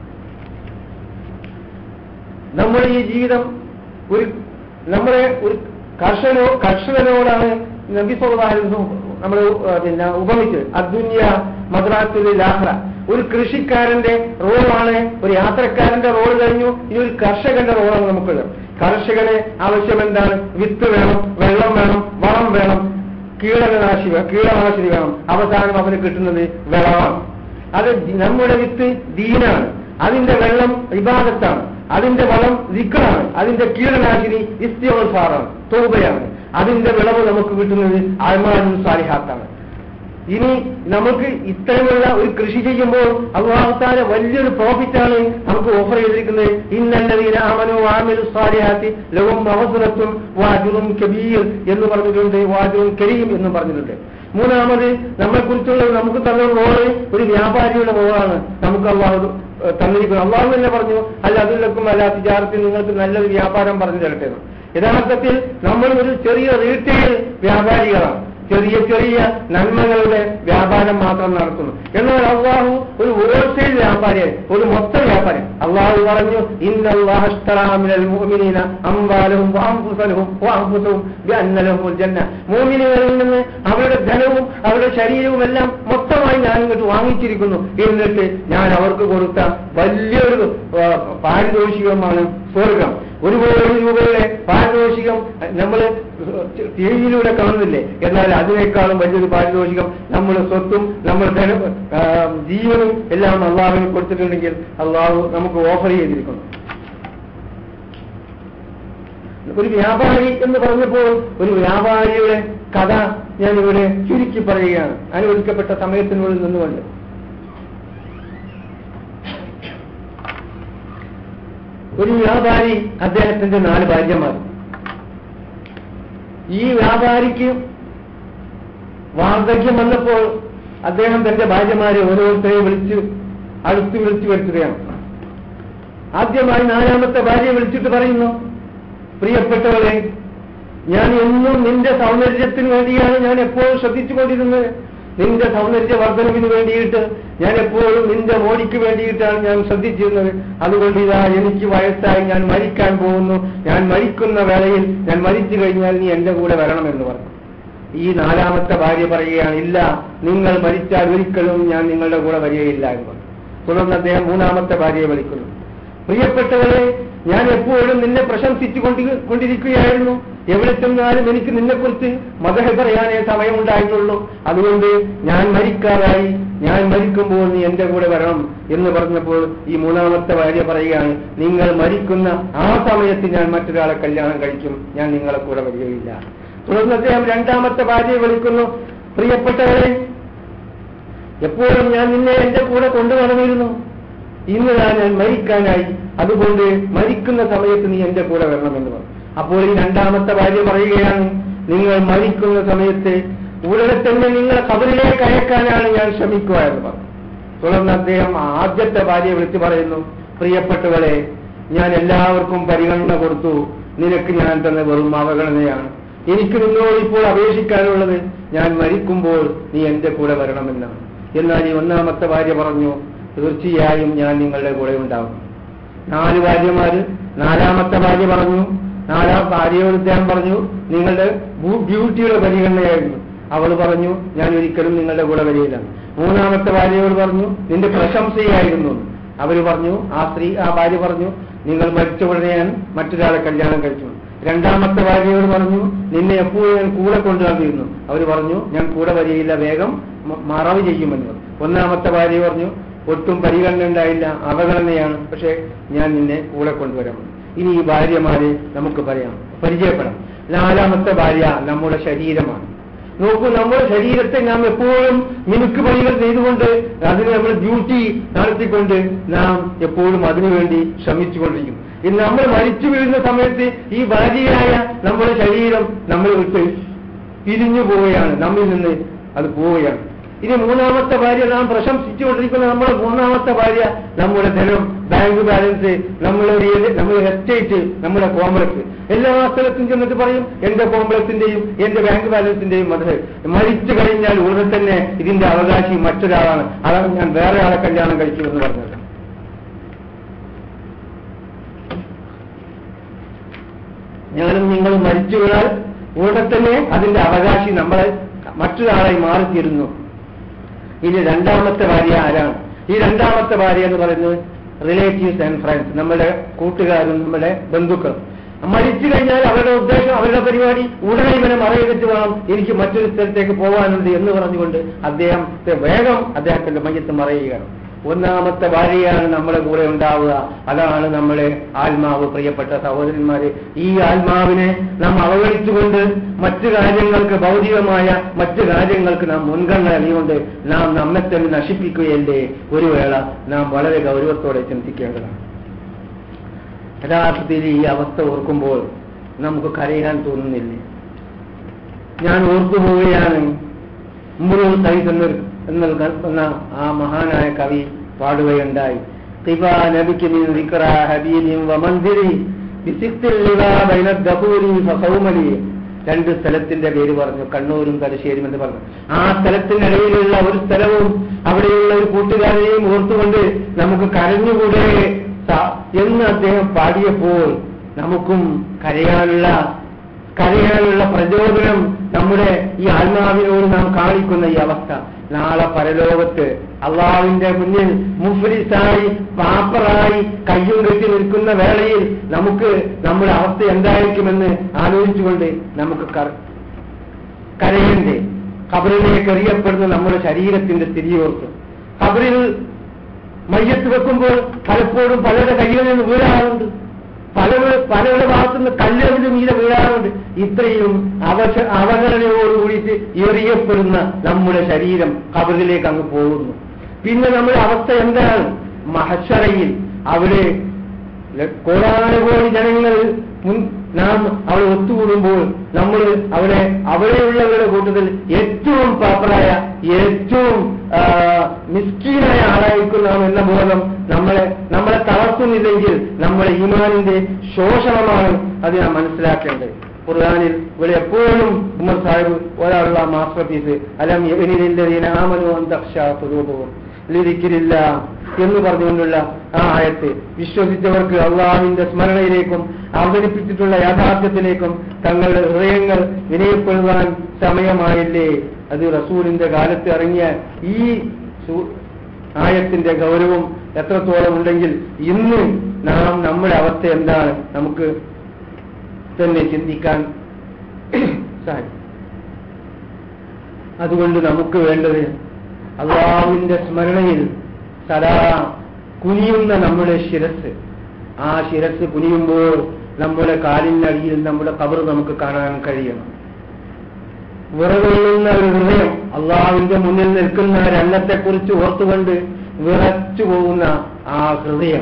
നമ്മുടെ ഈ ജീവിതം ഒരു നമ്മളെ ഒരു കർഷകനോ കർഷകനോടാണ് നബി സല്ലല്ലാഹു നമ്മൾ പിന്നെ ഉപമിച്ച് അദ്ദുന്യ മദ്രാസുൽ ലാഹ്റ ഒരു കൃഷിക്കാരന്റെ റോളാണ് ഒരു യാത്രക്കാരന്റെ റോൾ കഴിഞ്ഞു ഇനി ഒരു കർഷകന്റെ റോളാണ് നമുക്കുള്ളത് കർഷകന് ആവശ്യം എന്താണ് വിത്ത് വേണം വെള്ളം വേണം വളം വേണം കീടനാശി വേ- കീടനാശിനി വേണം അവസാനം അവന് കിട്ടുന്നത് വിളവാണ് അത് നമ്മുടെ വിത്ത് ദീനാണ് അതിന്റെ വെള്ളം ഇബാദത്താണ് അതിന്റെ വളം വിക്രാണ് അതിന്റെ കീടനാശിനി ഇസ്തിയോസാറാണ് തോബയാണ് അതിന്റെ വിളവ് നമുക്ക് കിട്ടുന്നത് അൽമാനും സാലിഹാത്താണ് ഇനി നമുക്ക് ഇത്തരമുള്ള ഒരു കൃഷി ചെയ്യുമ്പോൾ അള്ളാഹുത്താല വലിയൊരു പ്രോഫിറ്റാണ് നമുക്ക് ഓഫർ ചെയ്തിരിക്കുന്നത് ഇന്നല്ലതീന ആമനോ ആമിലു സാലിഹാത്തി ലവും അവസരത്തും വാജുറും കബീർ എന്ന് പറഞ്ഞിട്ടുണ്ട് വാജുറും കരീം എന്നും പറഞ്ഞിട്ടുണ്ട് മൂന്നാമത് നമ്മളെ കുറിച്ചുള്ള നമുക്ക് തന്ന റോള് ഒരു വ്യാപാരിയുടെ റോളാണ് നമുക്ക് അള്ളാഹു ഏഹ്, തന്നിരിക്കുന്നത് അള്ളാഹു തന്നെ പറഞ്ഞു അല്ല അതിലൊക്കും അല്ല തിജാറത്തിൽ നിങ്ങൾക്ക് നല്ലൊരു വ്യാപാരം പറഞ്ഞു തരട്ടെ എന്ന്. യഥാർത്ഥത്തിൽ നമ്മൾ ഒരു ചെറിയ റീറ്റെയിൽ വ്യാപാരികളാണ് ചെറിയ ചെറിയ നന്മകളുടെ വ്യാപാരം മാത്രം നടത്തുന്നു എന്നാൽ അള്ളാഹു ഒരു ഹോൾസെയിൽ വ്യാപാരിയാണ് ഒരു മൊത്ത വ്യാപാരി അള്ളാഹു പറഞ്ഞു ഇന്നല്ലാഹുമിനൽ മുഅ്മിനീന അംവാലഹും വഅൻഫുസഹും വഅൻഫുസഹും ബിഅന്നലഹുൽ ജന്ന മുഅ്മിനുകളിൽ നിന്ന് അവരുടെ ധനവും അവരുടെ ശരീരവും എല്ലാം മൊത്തമായി ഞാൻ ഇങ്ങോട്ട് വാങ്ങിച്ചിരിക്കുന്നു എന്നിട്ട് ഞാൻ അവർക്ക് കൊടുത്ത വലിയൊരു ആ, പാരിതോഷികമാണ് സ്വർഗം ഒരു കോടി രൂപയുടെ പാരിതോഷികം നമ്മൾ ടി വിയിലൂടെ കാണുന്നില്ലേ എന്നാൽ അതിനേക്കാളും വലിയൊരു പാരിതോഷികം നമ്മുടെ സ്വത്തും നമ്മുടെ ധന ആ, ജീവനും എല്ലാം അള്ളാഹുവിന് കൊടുത്തിട്ടുണ്ടെങ്കിൽ അള്ളാഹു നമുക്ക് ഓഫർ ചെയ്തിരിക്കുന്നു ഒരു വ്യാപാരി എന്ന് പറഞ്ഞപ്പോൾ ഒരു വ്യാപാരിയുടെ കഥ ഞാൻ ഇവിടെ ചുരുക്കി പറയുകയാണ് അനുവദിക്കപ്പെട്ട സമയത്തിനുള്ളിൽ നിന്നുകൊണ്ട് ഒരു വ്യാപാരി അദ്ദേഹത്തിന്റെ നാല് ഭാര്യമാർ ഈ വ്യാപാരിക്ക് വാർദ്ധക്യം വന്നപ്പോൾ അദ്ദേഹം തന്റെ ഭാര്യമാരെ ഓരോരുത്തരെയും വിളിച്ച് അടുത്ത് വിളിച്ചു വരുത്തുകയാണ് ആദ്യമായി നാലാമത്തെ ഭാര്യയെ വിളിച്ചിട്ട് പറയുന്നു പ്രിയപ്പെട്ടവരെ ഞാൻ എന്നും നിന്റെ സൗന്ദര്യത്തിന് വേണ്ടിയാണ് ഞാൻ എപ്പോഴും ശ്രദ്ധിച്ചുകൊണ്ടിരുന്നത് നിന്റെ സൗന്ദര്യ വർധനവിന് വേണ്ടിയിട്ട് ഞാൻ എപ്പോഴും നിന്റെ മോടിക്ക് വേണ്ടിയിട്ടാണ് ഞാൻ ശ്രദ്ധിച്ചിരുന്നത് അതുകൊണ്ട് ഇതാ എനിക്ക് വയസ്സായി ഞാൻ മരിക്കാൻ പോകുന്നു ഞാൻ മരിക്കുന്ന വേളയിൽ ഞാൻ മരിച്ചു കഴിഞ്ഞാൽ നീ എന്റെ കൂടെ വരണമെന്ന് പറഞ്ഞു ഈ നാലാമത്തെ ഭാര്യ പറയുകയാണ് ഇല്ല നിങ്ങൾ മരിച്ചാൽ ഒരിക്കലും ഞാൻ നിങ്ങളുടെ കൂടെ വരികയില്ല എന്ന് പറഞ്ഞു തുടർന്ന് അദ്ദേഹം മൂന്നാമത്തെ ഭാര്യയെ വിളിക്കുന്നു പ്രിയപ്പെട്ടവരെ ഞാൻ എപ്പോഴും നിന്നെ പ്രശംസിച്ചു കൊണ്ടി കൊണ്ടിരിക്കുകയായിരുന്നു എവിടെ ചെന്നാലും എനിക്ക് നിന്നെക്കുറിച്ച് മതഹ പറയാനേ സമയമുണ്ടായിട്ടുള്ളൂ അതുകൊണ്ട് ഞാൻ മരിക്കാറായി ഞാൻ മരിക്കുമ്പോൾ നീ എന്റെ കൂടെ വരണം എന്ന് പറഞ്ഞപ്പോൾ ഈ മൂന്നാമത്തെ ഭാര്യ പറയുകയാണ് നിങ്ങൾ മരിക്കുന്ന ആ സമയത്ത് ഞാൻ മറ്റൊരാളെ കല്യാണം കഴിക്കും ഞാൻ നിങ്ങളെ കൂടെ വരികയില്ല തുടർന്ന് അദ്ദേഹം രണ്ടാമത്തെ ഭാര്യയെ വിളിക്കുന്നു പ്രിയപ്പെട്ടവരെ എപ്പോഴും ഞാൻ നിന്നെ എന്റെ കൂടെ കൊണ്ടുവന്നിരുന്നു ഇന്ന് ഞാൻ മരിക്കാനായി അതുകൊണ്ട് മരിക്കുന്ന സമയത്ത് നീ എന്റെ കൂടെ വരണമെന്ന് പറഞ്ഞു അപ്പോൾ ഈ രണ്ടാമത്തെ ഭാര്യ പറയുകയാണ് നിങ്ങൾ മരിക്കുന്ന സമയത്ത് ഉടനെ തന്നെ നിങ്ങളെ കബറിലേക്ക് അയക്കാനാണ് ഞാൻ ശ്രമിക്കുക എന്ന് പറഞ്ഞു തുടർന്ന് അദ്ദേഹം ആദ്യത്തെ ഭാര്യയെ വിളിച്ചു പറയുന്നു പ്രിയപ്പെട്ടവളെ ഞാൻ എല്ലാവർക്കും പരിഗണന കൊടുത്തു നിനക്ക് ഞാൻ തന്നെ വെറും അവഗണനയാണ് എനിക്ക് നിന്നോട് ഇപ്പോൾ അപേക്ഷിക്കാനുള്ളത് ഞാൻ മരിക്കുമ്പോൾ നീ എന്റെ കൂടെ വരണമെന്നാണ് എന്നാൽ ഈ ഒന്നാമത്തെ ഭാര്യ പറഞ്ഞു തീർച്ചയായും ഞാൻ നിങ്ങളുടെ കൂടെ ഉണ്ടാവും നാല് ഭാര്യമാര് നാലാമത്തെ ഭാര്യ പറഞ്ഞു നാലാം ഭാര്യയോട് അദ്ദേഹം പറഞ്ഞു നിങ്ങളുടെ ബൂ- ബ്യൂട്ടിയുടെ പരിഗണനയായിരുന്നു അവൾ പറഞ്ഞു ഞാൻ ഒരിക്കലും നിങ്ങളുടെ കൂടെ വരികയില്ല മൂന്നാമത്തെ ഭാര്യയോട് പറഞ്ഞു നിന്റെ പ്രശംസയായിരുന്നു അവര് പറഞ്ഞു ആ സ്ത്രീ ആ ഭാര്യ പറഞ്ഞു നിങ്ങൾ മരിച്ച ഉടനെ ഞാൻ മറ്റൊരാളെ കല്യാണം കഴിച്ചു രണ്ടാമത്തെ ഭാര്യയോട് പറഞ്ഞു നിന്നെ എപ്പോഴും ഞാൻ കൂടെ കൊണ്ടുവന്നിരുന്നു അവർ പറഞ്ഞു ഞാൻ കൂടെ വരികയില്ല വേഗം മ- മറവ് ചെയ്യുമെന്ന് പറഞ്ഞു ഒന്നാമത്തെ ഭാര്യ പറഞ്ഞു ഒട്ടും പരിഗണന ഉണ്ടായില്ല അവഗണനയാണ് പക്ഷെ ഞാൻ നിന്നെ കൂടെ കൊണ്ടുവരാം ഇനി ഈ ഭാര്യമാരെ നമുക്ക് പറയാം പരിചയപ്പെടാം നാലാമത്തെ ഭാര്യ നമ്മുടെ ശരീരമാണ് നോക്കൂ നമ്മുടെ ശരീരത്തെ നാം എപ്പോഴും മിനുക്ക് പണികൾ ചെയ്തുകൊണ്ട് അതിന് നമ്മൾ ഡ്യൂട്ടി നടത്തിക്കൊണ്ട് നാം എപ്പോഴും അതിനുവേണ്ടി ശ്രമിച്ചുകൊണ്ടിരിക്കും ഇന്ന് നമ്മൾ മരിച്ചു വീഴുന്ന സമയത്ത് ഈ ഭാര്യയായ നമ്മുടെ ശരീരം നമ്മൾ വിട്ട് പിരിഞ്ഞു പോവുകയാണ് നമ്മിൽ നിന്ന് അത് പോവുകയാണ് ഇനി മൂന്നാമത്തെ ഭാര്യ നാം പ്രശംസിച്ചുകൊണ്ടിരിക്കുന്ന നമ്മുടെ മൂന്നാമത്തെ ഭാര്യ നമ്മുടെ ധനം ബാങ്ക് ബാലൻസ് നമ്മളെ റിയൽ- നമ്മുടെ എസ്റ്റേറ്റ് നമ്മുടെ കോംപ്ലക്സ് എല്ലാ സ്ഥലത്തും ചെന്നിട്ട് പറയും എന്റെ കോംപ്ലക്സിന്റെയും എന്റെ ബാങ്ക് ബാലൻസിന്റെയും അത് മരിച്ചു കഴിഞ്ഞാൽ ഉടനെ തന്നെ ഇതിന്റെ അവകാശി മറ്റൊരാളാണ് അതാണ് ഞാൻ വേറെ ആളെ കല്യാണം കഴിക്കുമെന്ന് പറഞ്ഞത് ഞാനും നിങ്ങളും മരിച്ചു വീണാൽ ഉടനെ തന്നെ അതിന്റെ അവകാശി നമ്മളെ മറ്റൊരാളായി മാറിത്തീരുന്നു ഇനി രണ്ടാമത്തെ ഭാര്യ ആരാണ് ഈ രണ്ടാമത്തെ ഭാര്യ എന്ന് പറയുന്നത് റിലേറ്റീവ്സ് ആൻഡ് ഫ്രണ്ട്സ് നമ്മുടെ കൂട്ടുകാരും നമ്മുടെ ബന്ധുക്കളും മരിച്ചു കഴിഞ്ഞാൽ അവരുടെ ഉദ്ദേശം അവരുടെ പരിപാടി ഉടനെ ഇവനെ മറയിലിട്ട് വേണം എനിക്ക് മറ്റൊരു സ്ഥലത്തേക്ക് പോകാനുണ്ട് എന്ന് പറഞ്ഞുകൊണ്ട് അദ്ദേഹത്തെ വേഗം അദ്ദേഹത്തിന്റെ മയ്യത്ത് മറയുകയാണ് ഒന്നാമത്തെ ഭാര്യയാണ് നമ്മുടെ കൂടെ ഉണ്ടാവുക അതാണ് നമ്മുടെ ആത്മാവ് പ്രിയപ്പെട്ട സഹോദരന്മാരെ ഈ ആത്മാവിനെ നാം അവഗണിച്ചുകൊണ്ട് മറ്റു കാര്യങ്ങൾക്ക് ഭൗതികമായ മറ്റു കാര്യങ്ങൾക്ക് നാം മുൻഗണന നൽകിക്കൊണ്ട് നാം നമ്മെ തന്നെ നശിപ്പിക്കുകയല്ലേ ഒരു വേള നാം വളരെ ഗൗരവത്തോടെ ചിന്തിക്കേണ്ടതാണ് യഥാർത്ഥത്തിൽ ഈ അവസ്ഥ ഓർക്കുമ്പോൾ നമുക്ക് കരയാൻ തോന്നുന്നില്ലേ ഞാൻ ഓർത്തുപോവുകയാണ് മുഴുവൻ സൈസ് എന്ന എന്ന ആ മഹാനായ കവി പാടുകയുണ്ടായി തിബാ നബിക്ക് മിൻ ദിക്റ ഹബീബിൻ വമൻദിരി ബിസിഖ്തിൽ ലിവാ ബൈന ദഹൂരി ഫസൗമലി രണ്ട് സ്ഥലത്തിന്റെ പേര് പറഞ്ഞു കണ്ണൂരും തലശ്ശേരിയും എന്ന് പറഞ്ഞു ആ സ്ഥലത്തിനിടയിലുള്ള ഒരു സ്ഥലവും അവിടെയുള്ള ഒരു കൂട്ടുകാരനെയും ഓർത്തുകൊണ്ട് നമുക്ക് കരഞ്ഞുകൂടെ സ- എന്ന് അദ്ദേഹം പാടിയപ്പോൾ നമുക്കും കരയാനുള്ള കരയാനുള്ള പ്രചോദനം നമ്മുടെ ഈ ആത്മാവിനോട് നാം കാണിക്കുന്ന ഈ അവസ്ഥ നാളെ പരലോകത്ത് അള്ളാവിന്റെ മുന്നിൽ മുഫ്ലിസായി പാപ്പറായി കയ്യും കെട്ടി നിൽക്കുന്ന വേളയിൽ നമുക്ക് നമ്മുടെ അവസ്ഥ എന്തായിരിക്കുമെന്ന് ആലോചിച്ചുകൊണ്ട് നമുക്ക് കർ- കരയണ്ടേ കബറിലേക്ക് എറിയപ്പെടുന്ന നമ്മുടെ ശരീരത്തിന്റെ സ്ഥിതിയോർത്ത് കബറിൽ മയ്യത്ത് വെക്കുമ്പോൾ പലപ്പോഴും പലരുടെ കയ്യിൽ നിന്ന് വീഴാറുണ്ട് പല പലരുടെ ഭാഗത്തുനിന്ന് കല്ലെറിഞ്ഞ് മീതെ വീഴാറുണ്ട് ഇത്രയും അവശ അവഗണനയോടുകൂടിയിട്ട് എറിയപ്പെടുന്ന നമ്മുടെ ശരീരം കബറിലേക്ക് അങ്ങ് പോകുന്നു പിന്നെ നമ്മുടെ അവസ്ഥ എന്താണ് മഹശറയിൽ അവിടെ കോടാനുകോടി ജനങ്ങൾ മുൻ നാം അവിടെ ഒത്തുകൂടുമ്പോൾ നമ്മൾ അവിടെ അവിടെയുള്ളവരുടെ കൂട്ടത്തിൽ ഏറ്റവും പാപ്പറായ ഏറ്റവും ആ, മിസ്കീനായ ആളായിരിക്കും നാം എന്ന ബോധം നമ്മളെ നമ്മളെ തളർത്തുന്നില്ലെങ്കിൽ നമ്മുടെ ഈമാനിന്റെ ശോഷണമാണ് അത് നാം മനസ്സിലാക്കേണ്ടത് ഖുർആാനിൽ ഇവിടെ എപ്പോഴും ഉമർ സാഹിബ് ഒരാളുള്ള മാസ്റ്റർ പീസ് അലം യവനിലില്ലതീന ആമനു അന്തക്ഷാപൂർവവും ലിരിക്കില്ല എന്ന് പറഞ്ഞുകൊണ്ടുള്ള ആ ആയത്ത് വിശ്വസിച്ചവർക്ക് അള്ളാഹുവിന്റെ സ്മരണയിലേക്കും അവതരിപ്പിച്ചിട്ടുള്ള യാഥാർത്ഥ്യത്തിലേക്കും തങ്ങളുടെ ഹൃദയങ്ങൾ വിനയപ്പെടുവാൻ സമയമായില്ലേ അത് റസൂലിന്റെ കാലത്ത് ഇറങ്ങിയ ഈ സു- ആയത്തിന്റെ ഗൗരവം എത്രത്തോളം ഉണ്ടെങ്കിൽ ഇന്ന് നാം നമ്മുടെ അവസ്ഥ എന്താണ് നമുക്ക് തന്നെ ചിന്തിക്കാൻ സാധിക്കും അതുകൊണ്ട് നമുക്ക് വേണ്ടത് അള്ളാഹുവിന്റെ സ്മരണയിൽ സദാ കുനിയുന്ന നമ്മുടെ ശിരസ് ആ ശിരസ് കുനിയുമ്പോൾ നമ്മുടെ കാലിനടിയിൽ നമ്മുടെ കബർ നമുക്ക് കാണാൻ കഴിയണം വിറകൊള്ളുന്ന ഒരു ഹൃദയം അള്ളാഹുവിന്റെ മുന്നിൽ നിൽക്കുന്ന രംഗത്തെക്കുറിച്ച് ഓർത്തുകൊണ്ട് വിറച്ചു പോകുന്ന ആ ഹൃദയം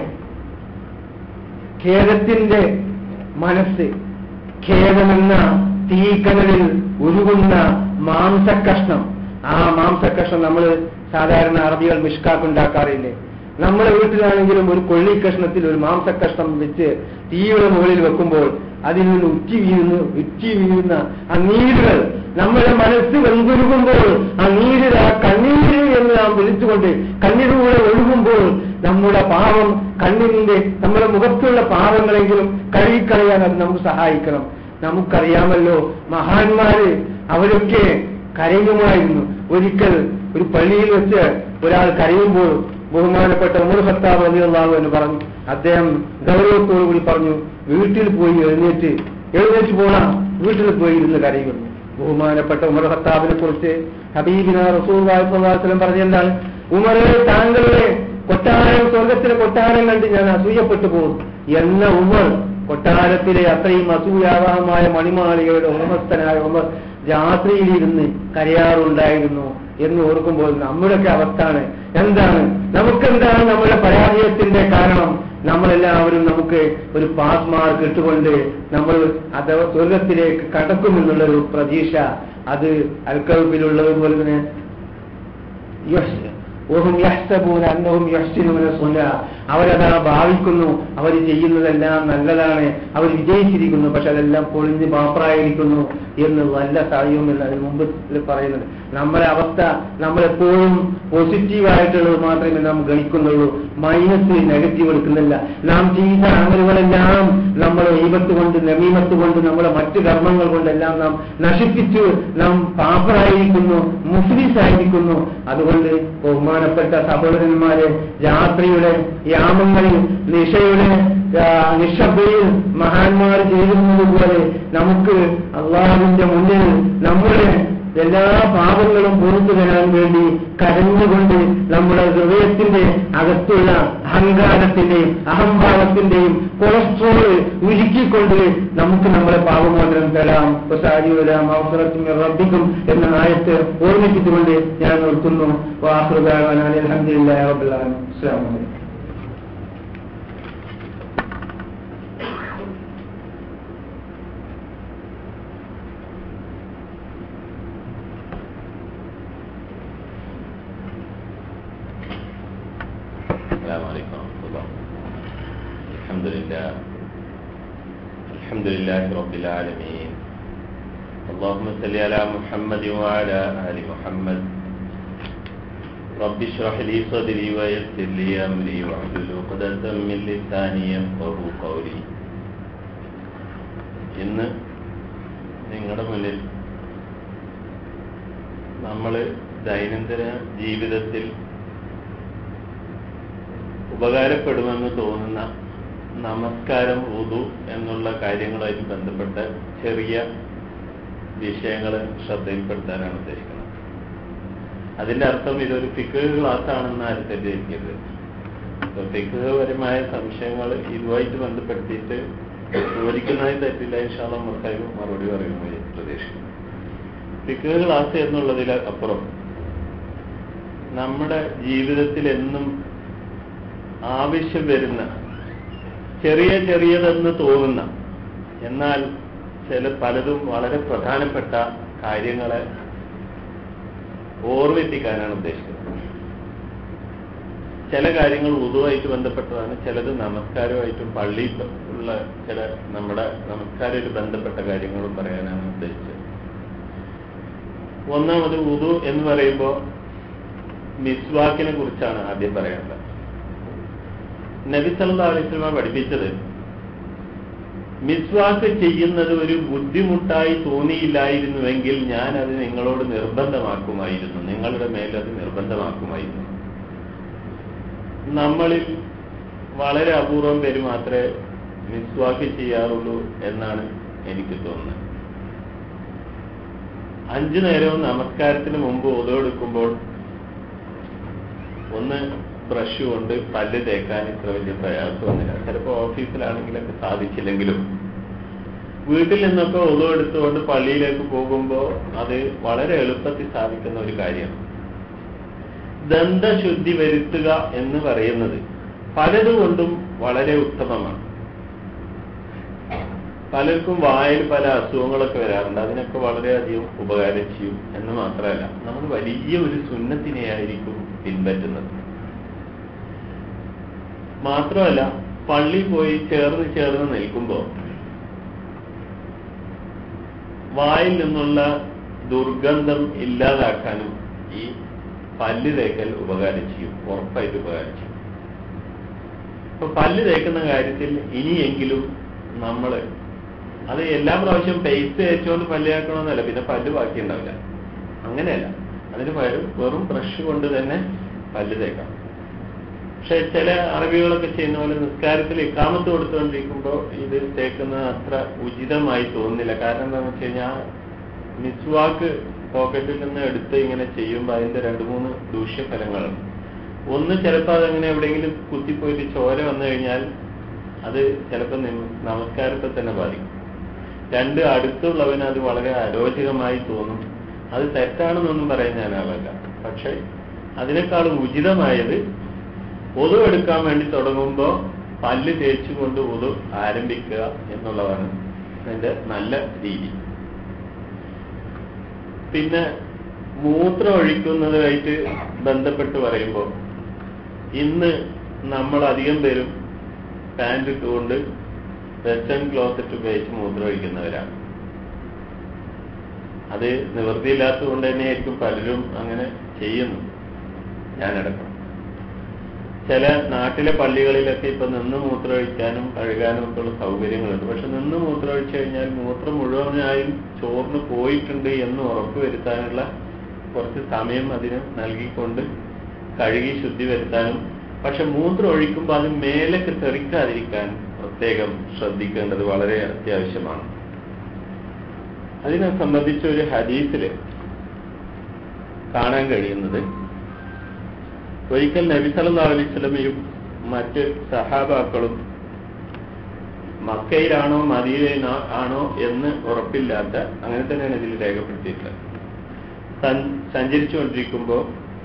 ഖേദത്തിന്റെ മനസ്സ് ഖേദമെന്ന തീക്കനലിൽ ഉരുകുന്ന മാംസക്കഷ്ണം ആ മാംസക്കഷ്ണം നമ്മൾ സാധാരണ അറബികൾ മിഷ്കാക്കുണ്ടാക്കാറില്ലേ നമ്മുടെ വീട്ടിലാണെങ്കിലും ഒരു കൊള്ളിക്കഷ്ണത്തിൽ ഒരു മാംസക്കഷ്ണം വെച്ച് തീയുടെ മുകളിൽ വെക്കുമ്പോൾ അതിൽ നിന്ന് ഉറ്റി വീഴുന്നു ഉറ്റി വീഴുന്ന ആ നീരുകൾ നമ്മുടെ മനസ്സ് വെന്തുരുകുമ്പോൾ ആ നീര് ആ കണ്ണീര് എന്ന് നാം വിളിച്ചുകൊണ്ട് കണ്ണീരിലൂടെ ഒഴുകുമ്പോൾ നമ്മുടെ പാവം കണ്ണിന്റെ നമ്മുടെ മുഖത്തുള്ള പാവങ്ങളെങ്കിലും കഴുകിക്കളയാൻ അത് നമുക്ക് സഹായിക്കണം നമുക്കറിയാമല്ലോ മഹാന്മാര് അവരൊക്കെ കരയുമായിരുന്നു ഒരിക്കൽ ഒരു പള്ളിയിൽ വെച്ച് ഒരാൾ കരയുമ്പോൾ ബഹുമാനപ്പെട്ട ഉമർ ഖത്താബ് അലിയല്ലാഹു എന്ന് പറഞ്ഞു അദ്ദേഹം ഗൗരവത്തോടു കൂടി പറഞ്ഞു വീട്ടിൽ പോയി എഴുന്നേറ്റ് എഴുന്നേറ്റ് പോണ വീട്ടിൽ പോയി ഇരുന്ന് കരയുന്നു ബഹുമാനപ്പെട്ട ഉമർ ഖത്താബിനെ കുറിച്ച് ഹബീബിന റസൂൽ പറഞ്ഞെന്താണ് ഉമറെ താങ്കളുടെ കൊട്ടാരം സ്വർഗത്തിലെ കൊട്ടാരം കണ്ട് ഞാൻ അസൂയപ്പെട്ടു പോകും എന്ന ഉമർ കൊട്ടാരത്തിലെ അത്രയും അസൂയാവഹമായ മണിമാളികയുടെ ഉടമസ്ഥനായ ഉമർ രാത്രിയിലിരുന്ന് കരയാറുണ്ടായിരുന്നു എന്ന് ഓർക്കുമ്പോൾ നമ്മുടെയൊക്കെ അവസ്ഥാണ് എന്താണ് നമുക്കെന്താണ് നമ്മുടെ പരാജയത്തിന്റെ കാരണം നമ്മളെല്ലാവരും നമുക്ക് ഒരു പാസ് മാർക്ക് ഇട്ടുകൊണ്ട് നമ്മൾ അത് സ്വർഗത്തിലേക്ക് കടക്കുമെന്നുള്ളൊരു പ്രതീക്ഷ അത് അൽക്കവിലുള്ളതുപോലെ തന്നെ യഹ്- ഓഹും യഹ്സബൂന അന്നഹും യഹ്സിനൂന സുന്ന അവരതാ ഭാവിക്കുന്നു അവർ ചെയ്യുന്നതെല്ലാം നല്ലതാണ് അവർ വിജയിച്ചിരിക്കുന്നു പക്ഷെ അതെല്ലാം പൊളിഞ്ഞ് പാപ്പറായിരിക്കുന്നു എന്ന് വല്ല സാധ്യവും എന്ന് അതിന് മുമ്പ് ഇതിൽ പറയുന്നത് നമ്മുടെ അവസ്ഥ നമ്മളെപ്പോഴും പോസിറ്റീവായിട്ടുള്ളത് മാത്രമേ നാം ഗണിക്കുന്നുള്ളൂ മൈനസ് നെഗറ്റീവ് എടുക്കുന്നില്ല നാം ചെയ്ത അമലുകളെല്ലാം നമ്മളെ ഈപത്ത് കൊണ്ട് നമീമത്ത് കൊണ്ട് നമ്മുടെ മറ്റു കർമ്മങ്ങൾ കൊണ്ടെല്ലാം നാം നശിപ്പിച്ചു നാം പാപ്പറായിരിക്കുന്നു മുസ്ലിസായിരിക്കുന്നു അതുകൊണ്ട് ബഹുമാനപ്പെട്ട സഹോദരന്മാരെ രാത്രിയുടെ യാമങ്ങളിൽ നിശയുടെ ആ, നിശബ്ദയിൽ മഹാന്മാർ ചെയ്തിരുന്നത് പോലെ നമുക്ക് അള്ളാഹുവിന്റെ മുന്നിൽ നമ്മുടെ എല്ലാ പാപങ്ങളും പുറത്തു തരാൻ വേണ്ടി കരഞ്ഞുകൊണ്ട് നാം നമ്മുടെ ഹൃദയത്തിന്റെ അകത്തുള്ള അഹങ്കാരത്തിന്റെയും അഹംഭാവത്തിന്റെയും കൊളസ്ട്രോൾ ഉരുക്കിക്കൊണ്ട് നമുക്ക് നമ്മളെ പാപമോചനം തരാം വരാം അവസരത്തിന് റബ്ബിക്കും എന്ന ആയത്ത് ഓർമ്മിപ്പിച്ചുകൊണ്ട് ഞാൻ നിർത്തുന്നു വാഹൃദാൻ അലഹദില്ല റബ്ബുലാൻ അസ്സാം വലൈക്കും السلام عليكم ورحمة الله الحمد لله الحمد لله رب العالمين اللهم صل على محمد وعلى آل محمد رب اشرح لي صدري ويسر لي أمري واحلل عقدة من لساني يفقهوا قولي ഇന്ന് നിങ്ങളുടെ മുന്നിൽ നമ്മൾ ദൈനംദിന ജീവിതത്തിൽ ഉപകാരപ്പെടുമെന്ന് തോന്നുന്ന നമസ്കാരം ഉതു എന്നുള്ള കാര്യങ്ങളുമായിട്ട് ബന്ധപ്പെട്ട ചെറിയ വിഷയങ്ങൾ ശ്രദ്ധയിൽപ്പെടുത്താനാണ് ഉദ്ദേശിക്കുന്നത് അതിന്റെ അർത്ഥം ഇതൊരു ഫിക്ക് ക്ലാസ് ആണെന്ന് ആരും തെറ്റിദ്ധരിക്കരുത് ഫിക്കുപരമായ സംശയങ്ങൾ ഇതുമായിട്ട് ബന്ധപ്പെടുത്തിയിട്ട് ചോദിക്കുന്നതിന് തെറ്റില്ല ഇൻഷാല്ല മുർക്കായും മറുപടി പറയുമെന്ന് പ്രതീക്ഷിക്കുന്നു ഫിക്ക് ക്ലാസ് എന്നുള്ളതിൽ അപ്പുറം നമ്മുടെ ജീവിതത്തിൽ എന്നും ആവശ്യം വരുന്ന ചെറിയ ചെറിയതെന്ന് തോന്നുന്ന എന്നാൽ ചില പലതും വളരെ പ്രധാനപ്പെട്ട കാര്യങ്ങളെ ഓർമ്മിപ്പിക്കാനാണ് ഉദ്ദേശിക്കുന്നത് ചില കാര്യങ്ങൾ ഉതുവായിട്ട് ബന്ധപ്പെട്ടതാണ് ചിലത് നമസ്കാരമായിട്ടും പള്ളിയിൽ ഉള്ള ചില നമ്മുടെ നമസ്കാരമായിട്ട് ബന്ധപ്പെട്ട കാര്യങ്ങളും പറയാനാണ് ഉദ്ദേശിച്ചത് ഒന്നാമത് ഉതു എന്ന് പറയുമ്പോൾ മിസ്വാക്കിനെ കുറിച്ചാണ് ആദ്യം പറയാനുള്ളത് നബി സല്ലല്ലാഹു അലൈഹി വസല്ലം പഠിപ്പിച്ചത് മിസ്വാക്ക് ചെയ്യുന്നത് ഒരു ബുദ്ധിമുട്ടായി തോന്നിയില്ലായിരുന്നുവെങ്കിൽ ഞാൻ അത് നിങ്ങളോട് നിർബന്ധമാക്കുമായിരുന്നു നിങ്ങളുടെ മേൽ അത് നിർബന്ധമാക്കുമായിരുന്നു നമ്മളിൽ വളരെ അപൂർവം പേര് മാത്രമേ മിസ്വാക്ക് ചെയ്യാറുള്ളൂ എന്നാണ് എനിക്ക് തോന്നുന്നത് അഞ്ചു നേരവും നമസ്കാരത്തിന് മുമ്പ് ഒതുവെടുക്കുമ്പോൾ ഒന്ന് ബ്രഷ് കൊണ്ട് പല്ല് തേക്കാൻ ഇത്ര വലിയ പ്രയാസമൊന്നുമില്ല ചിലപ്പോൾ ഓഫീസിലാണെങ്കിലൊക്കെ സാധിച്ചില്ലെങ്കിലും വീട്ടിൽ നിന്നൊക്കെ ഒതു എടുത്തുകൊണ്ട് പള്ളിയിലേക്ക് പോകുമ്പോൾ അത് വളരെ എളുപ്പത്തിൽ സാധിക്കുന്ന ഒരു കാര്യമാണ് ദന്തശുദ്ധി വരുത്തുക എന്ന് പറയുന്നത് പലതുകൊണ്ടും വളരെ ഉത്തമമാണ് പലർക്കും വായിൽ പല അസുഖങ്ങളൊക്കെ വരാറുണ്ട് അതിനൊക്കെ വളരെയധികം ഉപകാരം ചെയ്യും എന്ന് മാത്രമല്ല നമ്മൾ വലിയ ഒരു സുന്നത്തിനെയായിരിക്കും പിൻപറ്റുന്നത് മാത്രമല്ല പള്ളി പോയി ചേർന്ന് ചേർന്ന് നിൽക്കുമ്പോൾ വായിൽ നിന്നുള്ള ദുർഗന്ധം ഇല്ലാതാക്കാനും ഈ പല്ല് തേക്കൽ ഉപകാരം ചെയ്യും ഉറപ്പായിട്ട് ഉപകാരം ചെയ്യും ഇപ്പൊ പല്ല് തേക്കുന്ന കാര്യത്തിൽ ഇനിയെങ്കിലും നമ്മൾ അത് എല്ലാ പ്രാവശ്യം പേസ്റ്റ് തേച്ചുകൊണ്ട് പല്ല് തേക്കണമെന്നല്ല പിന്നെ പല്ല് ബാക്കി ഉണ്ടാവില്ല അങ്ങനെയല്ല അതിന് പകരം വെറും ബ്രഷ് കൊണ്ട് തന്നെ പല്ല് തേക്കാം പക്ഷെ ചില അറബികളൊക്കെ ചെയ്യുന്ന പോലെ നിസ്കാരത്തിൽ ഇക്കാമത്ത് കൊടുത്തുകൊണ്ടിരിക്കുമ്പോൾ ഇത് തേക്കുന്നത് അത്ര ഉചിതമായി തോന്നുന്നില്ല കാരണം എന്താണെന്ന് വെച്ച് കഴിഞ്ഞാൽ മിസ്വാക്ക് പോക്കറ്റിൽ നിന്ന് എടുത്ത് ഇങ്ങനെ ചെയ്യുമ്പോൾ അതിന്റെ രണ്ട് മൂന്ന് ദൂഷ്യഫലങ്ങളുണ്ട് ഒന്ന് ചിലപ്പോൾ അതങ്ങനെ എവിടെയെങ്കിലും കുത്തിപ്പോയിട്ട് ചോര വന്നു കഴിഞ്ഞാൽ അത് ചിലപ്പോൾ നമസ്കാരത്തെ തന്നെ ബാധിക്കും രണ്ട് അടുത്തുള്ളവന് അത് വളരെ അരോചകമായി തോന്നും അത് തെറ്റാണെന്നൊന്നും പറയാൻ ഞാൻ ആളല്ല പക്ഷെ അതിനേക്കാളും ഉചിതമായത് ഒതു എടുക്കാൻ വേണ്ടി തുടങ്ങുമ്പോൾ പല്ല് തേച്ചുകൊണ്ട് ഒതു ആരംഭിക്കുക എന്നുള്ളതാണ് അതിന്റെ നല്ല രീതി പിന്നെ മൂത്രം ഒഴിക്കുന്നതുമായിട്ട് ബന്ധപ്പെട്ട് പറയുമ്പോൾ ഇന്ന് നമ്മൾ അധികം പേരും പാൻറ് ഇട്ടുകൊണ്ട് വെസ്റ്റേൺ ക്ലോസറ്റ് ഉപയോഗിച്ച് മൂത്രം ഒഴിക്കുന്നവരാണ് അത് നിവൃത്തിയില്ലാത്തത് കൊണ്ട് തന്നെയായിരിക്കും പലരും അങ്ങനെ ചെയ്യുന്നു ഞാനടക്കം ചില നാട്ടിലെ പള്ളികളിലൊക്കെ ഇപ്പൊ നിന്ന് മൂത്രമൊഴിക്കാനും കഴുകാനും ഒക്കെ ഉള്ള സൗകര്യങ്ങളുണ്ട് പക്ഷെ നിന്ന് മൂത്രമൊഴിച്ചു കഴിഞ്ഞാൽ മൂത്രം മുഴുവനായും ചോർന്ന് പോയിട്ടുണ്ട് എന്ന് ഉറപ്പുവരുത്താനുള്ള കുറച്ച് സമയം അതിന് നൽകിക്കൊണ്ട് കഴുകി ശുദ്ധി വരുത്താനും പക്ഷെ മൂത്രം ഒഴിക്കുമ്പോൾ അത് മേലേക്ക് തെറിക്കാതിരിക്കാൻ പ്രത്യേകം ശ്രദ്ധിക്കേണ്ടത് വളരെ അത്യാവശ്യമാണ് അതിനെ സംബന്ധിച്ച ഒരു ഹദീസില് കാണാൻ കഴിയുന്നത് ഒരിക്കൽ നബി സല്ലല്ലാഹു അലൈഹി വസല്ലമയും മറ്റ് സഹാബാക്കളും മക്കയിലാണോ മദീനയിലോ ആണോ എന്ന് ഉറപ്പില്ലാത്ത അങ്ങനെ തന്നെയാണ് ഇതിൽ രേഖപ്പെടുത്തിയിട്ടുള്ളത് സൻ- സഞ്ചരിച്ചുകൊണ്ടിരിക്കുമ്പോൾ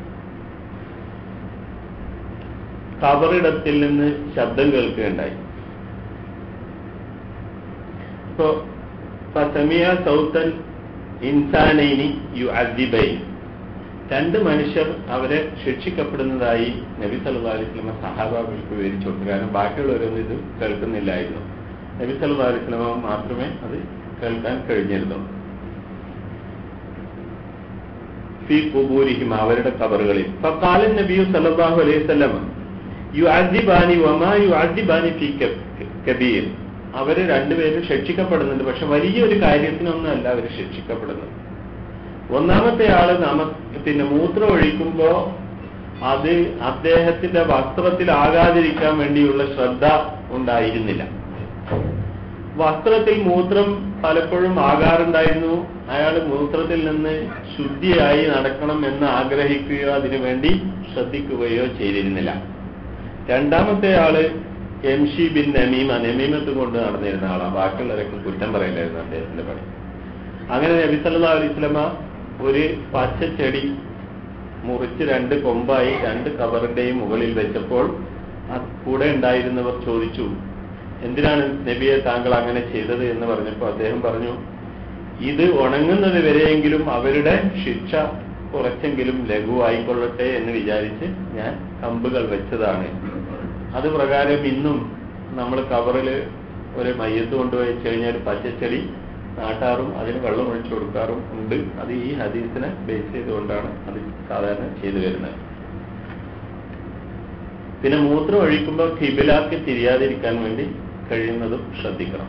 കബറിടത്തിൽ നിന്ന് ശബ്ദം കേൾക്കുകയുണ്ടായി ഇപ്പോ ഫസമിയ സൗത്തൻ ഇൻസാനൈനി യു അദ്ദിബൈൻ രണ്ട് മനുഷ്യർ അവരെ ശിക്ഷിക്കപ്പെടുന്നതായി നബി സല്ലല്ലാഹു അലൈഹി വസല്ലമ സഹാബാക്കൾക്ക് വിവരിച്ചു കൊടുത്തു കാരണം ബാക്കിയുള്ളവരൊന്നും ഇത് കേൾക്കുന്നില്ലായിരുന്നു നബി സല്ലല്ലാഹു അലൈഹി വസല്ലമ മാത്രമേ അത് കേൾക്കാൻ കഴിഞ്ഞിരുന്നു ഫി കുബൂരിഹിം അവരുടെ കബറുകളിൽ ഫഖാല നബിയു സല്ലല്ലാഹു അലൈഹി വസല്ലം യുഅദ്ദിബാനി വമാ യുഅദ്ദിബാനി ഫി കബ്- കബീർ അവര് രണ്ടുപേരും ശിക്ഷിക്കപ്പെടുന്നുണ്ട് പക്ഷെ വലിയൊരു കാര്യത്തിനൊന്നുമല്ല അവർ ശിക്ഷിക്കപ്പെടുന്നത് ഒന്നാമത്തെ ആള് നമ പിന്നെ മൂത്രം ഒഴിക്കുമ്പോ അത് അദ്ദേഹത്തിന്റെ വസ്ത്രത്തിലാകാതിരിക്കാൻ വേണ്ടിയുള്ള ശ്രദ്ധ ഉണ്ടായിരുന്നില്ല വസ്ത്രത്തിൽ മൂത്രം പലപ്പോഴും ആകാറുണ്ടായിരുന്നു അയാൾ മൂത്രത്തിൽ നിന്ന് ശുദ്ധിയായി നടക്കണം എന്ന് ആഗ്രഹിക്കുകയോ അതിനുവേണ്ടി ശ്രദ്ധിക്കുകയോ ചെയ്തിരുന്നില്ല രണ്ടാമത്തെ ആള് എം ഷി ബിൻ നമീമ നമീമത്ത് കൊണ്ട് നടന്നിരുന്ന ആളാണ് ബാക്കിയുള്ളവരൊക്കെ കുറ്റം പറയില്ലായിരുന്നു അദ്ദേഹത്തിന്റെ പണി അങ്ങനെ നബി സല്ലല്ലാഹു അലൈഹി വസല്ലമ ഒരു പച്ചച്ചെടി മുറിച്ച് രണ്ട് കൊമ്പായി രണ്ട് കവറിന്റെയും മുകളിൽ വെച്ചപ്പോൾ ആ കൂടെ ഉണ്ടായിരുന്നവർ ചോദിച്ചു എന്തിനാണ് നബിയെ താങ്കൾ അങ്ങനെ ചെയ്തത് എന്ന് പറഞ്ഞപ്പോൾ അദ്ദേഹം പറഞ്ഞു ഇത് ഉണങ്ങുന്നത് വരെയെങ്കിലും അവരുടെ ശിക്ഷ കുറച്ചെങ്കിലും ലഘുവായിക്കൊള്ളട്ടെ എന്ന് വിചാരിച്ച് ഞാൻ കമ്പുകൾ വെച്ചതാണ് അത് പ്രകാരം ഇന്നും നമ്മൾ കവറിൽ ഒരു മയ്യത്ത് കൊണ്ടുപോയി വെച്ച് കഴിഞ്ഞാൽ ഒരു പച്ചച്ചെടി നാട്ടാറും അതിന് വെള്ളം ഒഴിച്ചു കൊടുക്കാറും ഉണ്ട് അത് ഈ ഹദീസിനെ ബേസ് ചെയ്തുകൊണ്ടാണ് അത് സാധാരണ ചെയ്തു വരുന്നത് പിന്നെ മൂത്രം ഒഴിക്കുമ്പോൾ കിബിലാക്കി തിരിയാതിരിക്കാൻ വേണ്ടി കഴിയുന്നതും ശ്രദ്ധിക്കണം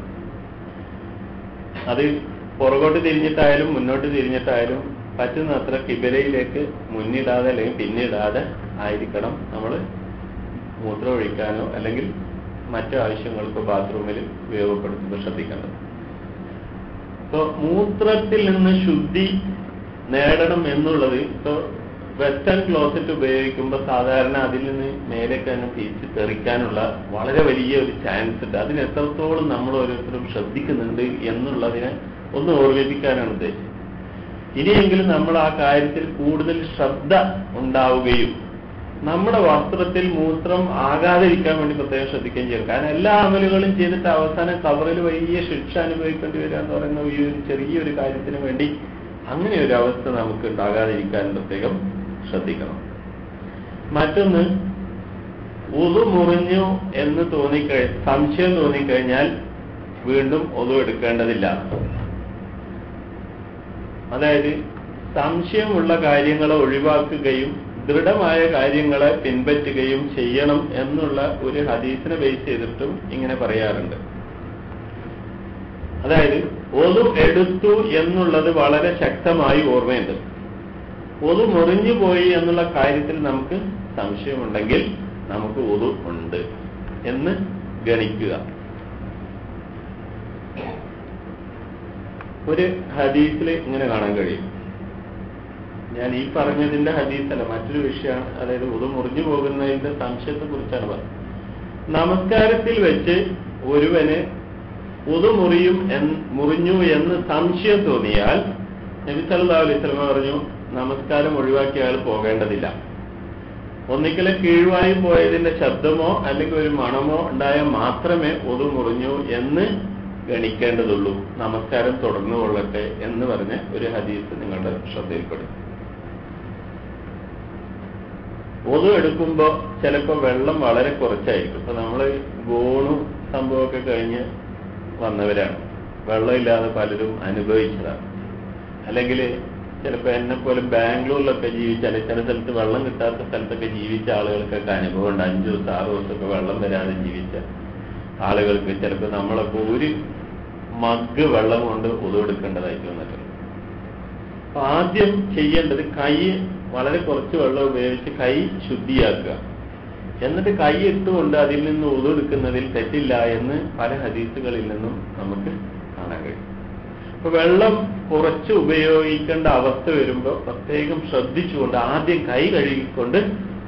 അത് പുറകോട്ട് തിരിഞ്ഞിട്ടായാലും മുന്നോട്ട് തിരിഞ്ഞിട്ടായാലും പറ്റുന്നത്ര കിബിലയിലേക്ക് മുന്നിടാതെ അല്ലെങ്കിൽ പിന്നിടാതെ ആയിരിക്കണം നമ്മൾ മൂത്രം ഒഴിക്കാനോ അല്ലെങ്കിൽ മറ്റു ആവശ്യങ്ങൾക്കോ ബാത്റൂമിൽ ഉപയോഗപ്പെടുത്തുമ്പോൾ ശ്രദ്ധിക്കേണ്ടത് ഇപ്പൊ മൂത്രത്തിൽ നിന്ന് ശുദ്ധി നേടണം എന്നുള്ളത് ഇപ്പൊ വെസ്റ്റേൺ ക്ലോസറ്റ് ഉപയോഗിക്കുമ്പോൾ സാധാരണ അതിൽ നിന്ന് മേലേക്ക് തന്നെ തിരിച്ച് തെറിക്കാനുള്ള വളരെ വലിയ ഒരു ചാൻസ് ഉണ്ട് അതിന് എത്രത്തോളം നമ്മൾ ഓരോരുത്തരും ശ്രദ്ധിക്കുന്നുണ്ട് എന്നുള്ളതിനെ ഒന്ന് ഓർമ്മിപ്പിക്കാനാണ് ഉദ്ദേശിച്ചത് ഇനിയെങ്കിലും നമ്മൾ ആ കാര്യത്തിൽ കൂടുതൽ ശ്രദ്ധ ഉണ്ടാവുകയും നമ്മുടെ വസ്ത്രത്തിൽ മൂത്രം ആകാതിരിക്കാൻ വേണ്ടി പ്രത്യേകം ശ്രദ്ധിക്കുകയും ചെയ്യണം കാരണം എല്ലാ അമലുകളും ചെയ്തിട്ട് അവസാനം കവറിൽ വലിയ ശിക്ഷ അനുഭവിക്കേണ്ടി വരിക എന്ന് പറയുന്ന ഈ ഒരു ചെറിയൊരു കാര്യത്തിന് വേണ്ടി അങ്ങനെ ഒരു അവസ്ഥ നമുക്ക് ഉണ്ടാകാതിരിക്കാൻ പ്രത്യേകം ശ്രദ്ധിക്കണം മറ്റൊന്ന് ഉതു മുറിഞ്ഞു എന്ന് തോന്നിക്കഴി സംശയം തോന്നിക്കഴിഞ്ഞാൽ വീണ്ടും ഒതു എടുക്കേണ്ടതില്ല അതായത് സംശയമുള്ള കാര്യങ്ങളെ ഒഴിവാക്കുകയും ദൃഢമായ കാര്യങ്ങളെ പിൻപറ്റുകയും ചെയ്യണം എന്നുള്ള ഒരു ഹദീസിനെ ബേസ് ചെയ്തിട്ടും ഇങ്ങനെ പറയാറുണ്ട് അതായത് ഒതു എടുത്തു എന്നുള്ളത് വളരെ ശക്തമായി ഓർമ്മയുണ്ട് ഒതു മുറിഞ്ഞു പോയി എന്നുള്ള കാര്യത്തിൽ നമുക്ക് സംശയമുണ്ടെങ്കിൽ നമുക്ക് ഒതു ഉണ്ട് എന്ന് ഗണിക്കുക ഒരു ഹദീസിൽ ഇങ്ങനെ കാണാൻ കഴിയും ഞാൻ ഈ പറഞ്ഞതിന്റെ ഹദീസല്ല മറ്റൊരു വിഷയമാണ് അതായത് ഉതു മുറിഞ്ഞു പോകുന്നതിന്റെ സംശയത്തെ കുറിച്ചാണ് പറഞ്ഞത് നമസ്കാരത്തിൽ വെച്ച് ഒരുവന് ഉതു മുറിയും എന്ന് മുറിഞ്ഞു എന്ന് സംശയം തോന്നിയാൽ നബി സല്ലല്ലാഹു അലൈഹി വസല്ലം പറഞ്ഞു നമസ്കാരം ഒഴിവാക്കി അയാൾ പോകേണ്ടതില്ല ഒന്നിക്കലെ കീഴ്വായി പോയതിന്റെ ശബ്ദമോ അല്ലെങ്കിൽ ഒരു മണമോ ഉണ്ടായാൽ മാത്രമേ ഒതു മുറിഞ്ഞു എന്ന് ഗണിക്കേണ്ടതുള്ളൂ നമസ്കാരം തുടർന്നു കൊള്ളട്ടെ എന്ന് പറഞ്ഞ് ഒരു ഹദീസ് നിങ്ങളുടെ ശ്രദ്ധയിൽപ്പെടും ഒതു എടുക്കുമ്പോൾ ചിലപ്പോൾ വെള്ളം വളരെ കുറച്ചായിരിക്കും ഇപ്പൊ നമ്മള് ഗോണു സംഭവമൊക്കെ കഴിഞ്ഞ് വന്നവരാണ് വെള്ളമില്ലാതെ പലരും അനുഭവിച്ചതാണ് അല്ലെങ്കിൽ ചിലപ്പോൾ എന്നെ പോലെ ബാംഗ്ലൂരിലൊക്കെ ജീവിച്ച അല്ലെങ്കിൽ ചില സ്ഥലത്ത് വെള്ളം കിട്ടാത്ത സ്ഥലത്തൊക്കെ ജീവിച്ച ആളുകൾക്കൊക്കെ അനുഭവം ഉണ്ട് അഞ്ചു ദിവസം ആറു ദിവസമൊക്കെ വെള്ളം വരാതെ ജീവിച്ച ആളുകൾക്ക് ചിലപ്പോൾ നമ്മളൊക്കെ ഒരു മഗ് വെള്ളം കൊണ്ട് ഉതവെടുക്കേണ്ടതായിട്ട് വന്നിട്ടുണ്ട് അപ്പൊ ആദ്യം ചെയ്യേണ്ടത് കൈ വളരെ കുറച്ച് വെള്ളം ഉപയോഗിച്ച് കൈ ശുദ്ധിയാക്കുക എന്നിട്ട് കൈ ഇട്ടുകൊണ്ട് അതിൽ നിന്ന് ഉതെടുക്കുന്നതിൽ തെറ്റില്ല എന്ന് പല ഹദീസുകളിൽ നിന്നും നമുക്ക് കാണാൻ കഴിയും അപ്പൊ വെള്ളം കുറച്ച് ഉപയോഗിക്കേണ്ട അവസ്ഥ വരുമ്പോൾ പ്രത്യേകം ശ്രദ്ധിച്ചുകൊണ്ട് ആദ്യം കൈ കഴുകിക്കൊണ്ട്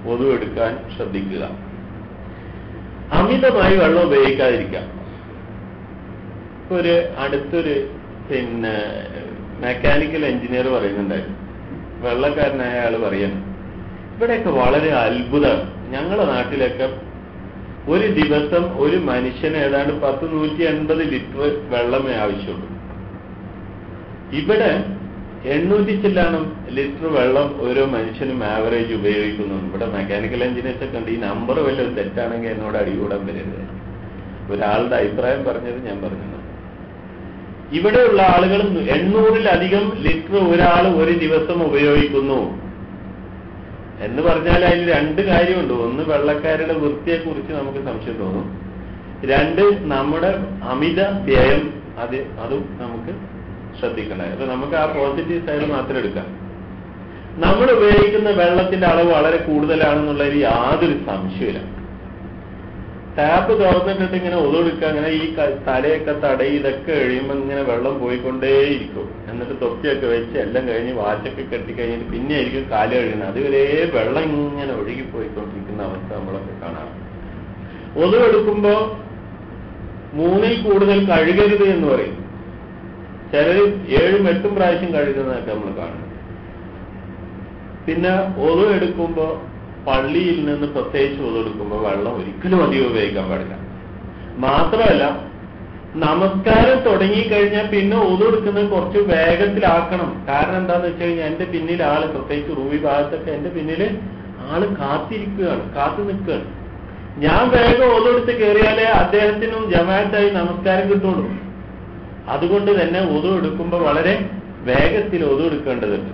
ഒതു എടുക്കാൻ ശ്രദ്ധിക്കുക അമിതമായി വെള്ളം ഉപയോഗിക്കാതിരിക്കാം ഇപ്പൊ ഒരു അടുത്തൊരു പിന്നെ മെക്കാനിക്കൽ എഞ്ചിനീയർ പറയുന്നുണ്ടായിരുന്നു വെള്ളക്കാരനായ അയാൾ പറയാണ് ഇവിടെയൊക്കെ വളരെ അത്ഭുതമാണ് ഞങ്ങളുടെ നാട്ടിലൊക്കെ ഒരു ദിവസം ഒരു മനുഷ്യന് ഏതാണ്ട് പത്ത് നൂറ്റി എൺപത് ലിറ്റർ വെള്ളമേ ആവശ്യമുള്ളൂ ഇവിടെ എണ്ണൂറ്റി ചില്ലാണം ലിറ്റർ വെള്ളം ഓരോ മനുഷ്യനും ആവറേജ് ഉപയോഗിക്കുന്നു ഇവിടെ മെക്കാനിക്കൽ എഞ്ചിനീയേഴ്സ് ഒക്കെ ഉണ്ട് ഈ നമ്പർ വല്ലതും തെറ്റാണെങ്കിൽ എന്നോട് അടികൂടാൻ വരരുത് ഒരാളുടെ അഭിപ്രായം പറഞ്ഞത് ഞാൻ പറഞ്ഞു ഇവിടെയുള്ള ആളുകൾ എണ്ണൂറിലധികം ലിറ്റർ ഒരാൾ ഒരു ദിവസം ഉപയോഗിക്കുന്നു എന്ന് പറഞ്ഞാൽ അതിൽ രണ്ട് കാര്യമുണ്ട് ഒന്ന് വെള്ളക്കാരുടെ വൃത്തിയെ കുറിച്ച് നമുക്ക് സംശയം തോന്നും രണ്ട് നമ്മുടെ അമിത വ്യയം അത് അതും നമുക്ക് ശ്രദ്ധിക്കണേ അപ്പൊ നമുക്ക് ആ പോസിറ്റീവ് സൈഡ് മാത്രം എടുക്കാം നമ്മൾ ഉപയോഗിക്കുന്ന വെള്ളത്തിന്റെ അളവ് വളരെ കൂടുതലാണെന്നുള്ളതിൽ യാതൊരു സംശയമില്ല ടാപ്പ് തുറന്നിട്ടിട്ട് ഇങ്ങനെ ഒതുകൊടുക്കുക അങ്ങനെ ഈ ക- തലയൊക്കെ തടയി ഇതൊക്കെ കഴിയുമ്പോൾ ഇങ്ങനെ വെള്ളം പോയിക്കൊണ്ടേയിരിക്കും എന്നിട്ട് തൊപ്പിയൊക്കെ വെച്ച് എല്ലാം കഴിഞ്ഞ് വാച്ചൊക്കെ കെട്ടി കഴിഞ്ഞിട്ട് പിന്നെ ആയിരിക്കും കാല് കഴുകുന്നത് അതുവരെ വെള്ളം ഇങ്ങനെ ഒഴുകി പോയിക്കൊണ്ടിരിക്കുന്ന അവസ്ഥ നമ്മളൊക്കെ കാണാം ഒതുവെടുക്കുമ്പോ മൂന്നിൽ കൂടുതൽ കഴുകരുത് എന്ന് പറയും ചിലർ ഏഴും എട്ടും പ്രാവശ്യം കഴുകുന്നതൊക്കെ നമ്മൾ കാണുന്നു പിന്നെ ഒതു എടുക്കുമ്പോ പള്ളിയിൽ നിന്ന് പ്രത്യേകിച്ച് ഒതെടുക്കുമ്പോൾ വെള്ളം ഒരിക്കലും അധികം ഉപയോഗിക്കാൻ പാടില്ല മാത്രമല്ല നമസ്കാരം തുടങ്ങിക്കഴിഞ്ഞാൽ പിന്നെ ഒതെടുക്കുന്നത് കുറച്ച് വേഗത്തിലാക്കണം കാരണം എന്താന്ന് വെച്ച് കഴിഞ്ഞാൽ എന്റെ പിന്നിൽ ആള് പ്രത്യേകിച്ച് റൂബി ഭാഗത്തൊക്കെ എന്റെ പിന്നില് ആള് കാത്തിരിക്കുകയാണ് കാത്തു നിൽക്കുകയാണ് ഞാൻ വേഗം ഒതെടുത്ത് കയറിയാലേ അദ്ദേഹത്തിനും ജമാഅത്തായി നമസ്കാരം കിട്ടുള്ളൂ അതുകൊണ്ട് തന്നെ ഒതു എടുക്കുമ്പോൾ വളരെ വേഗത്തിൽ ഒതു എടുക്കേണ്ടതുണ്ട്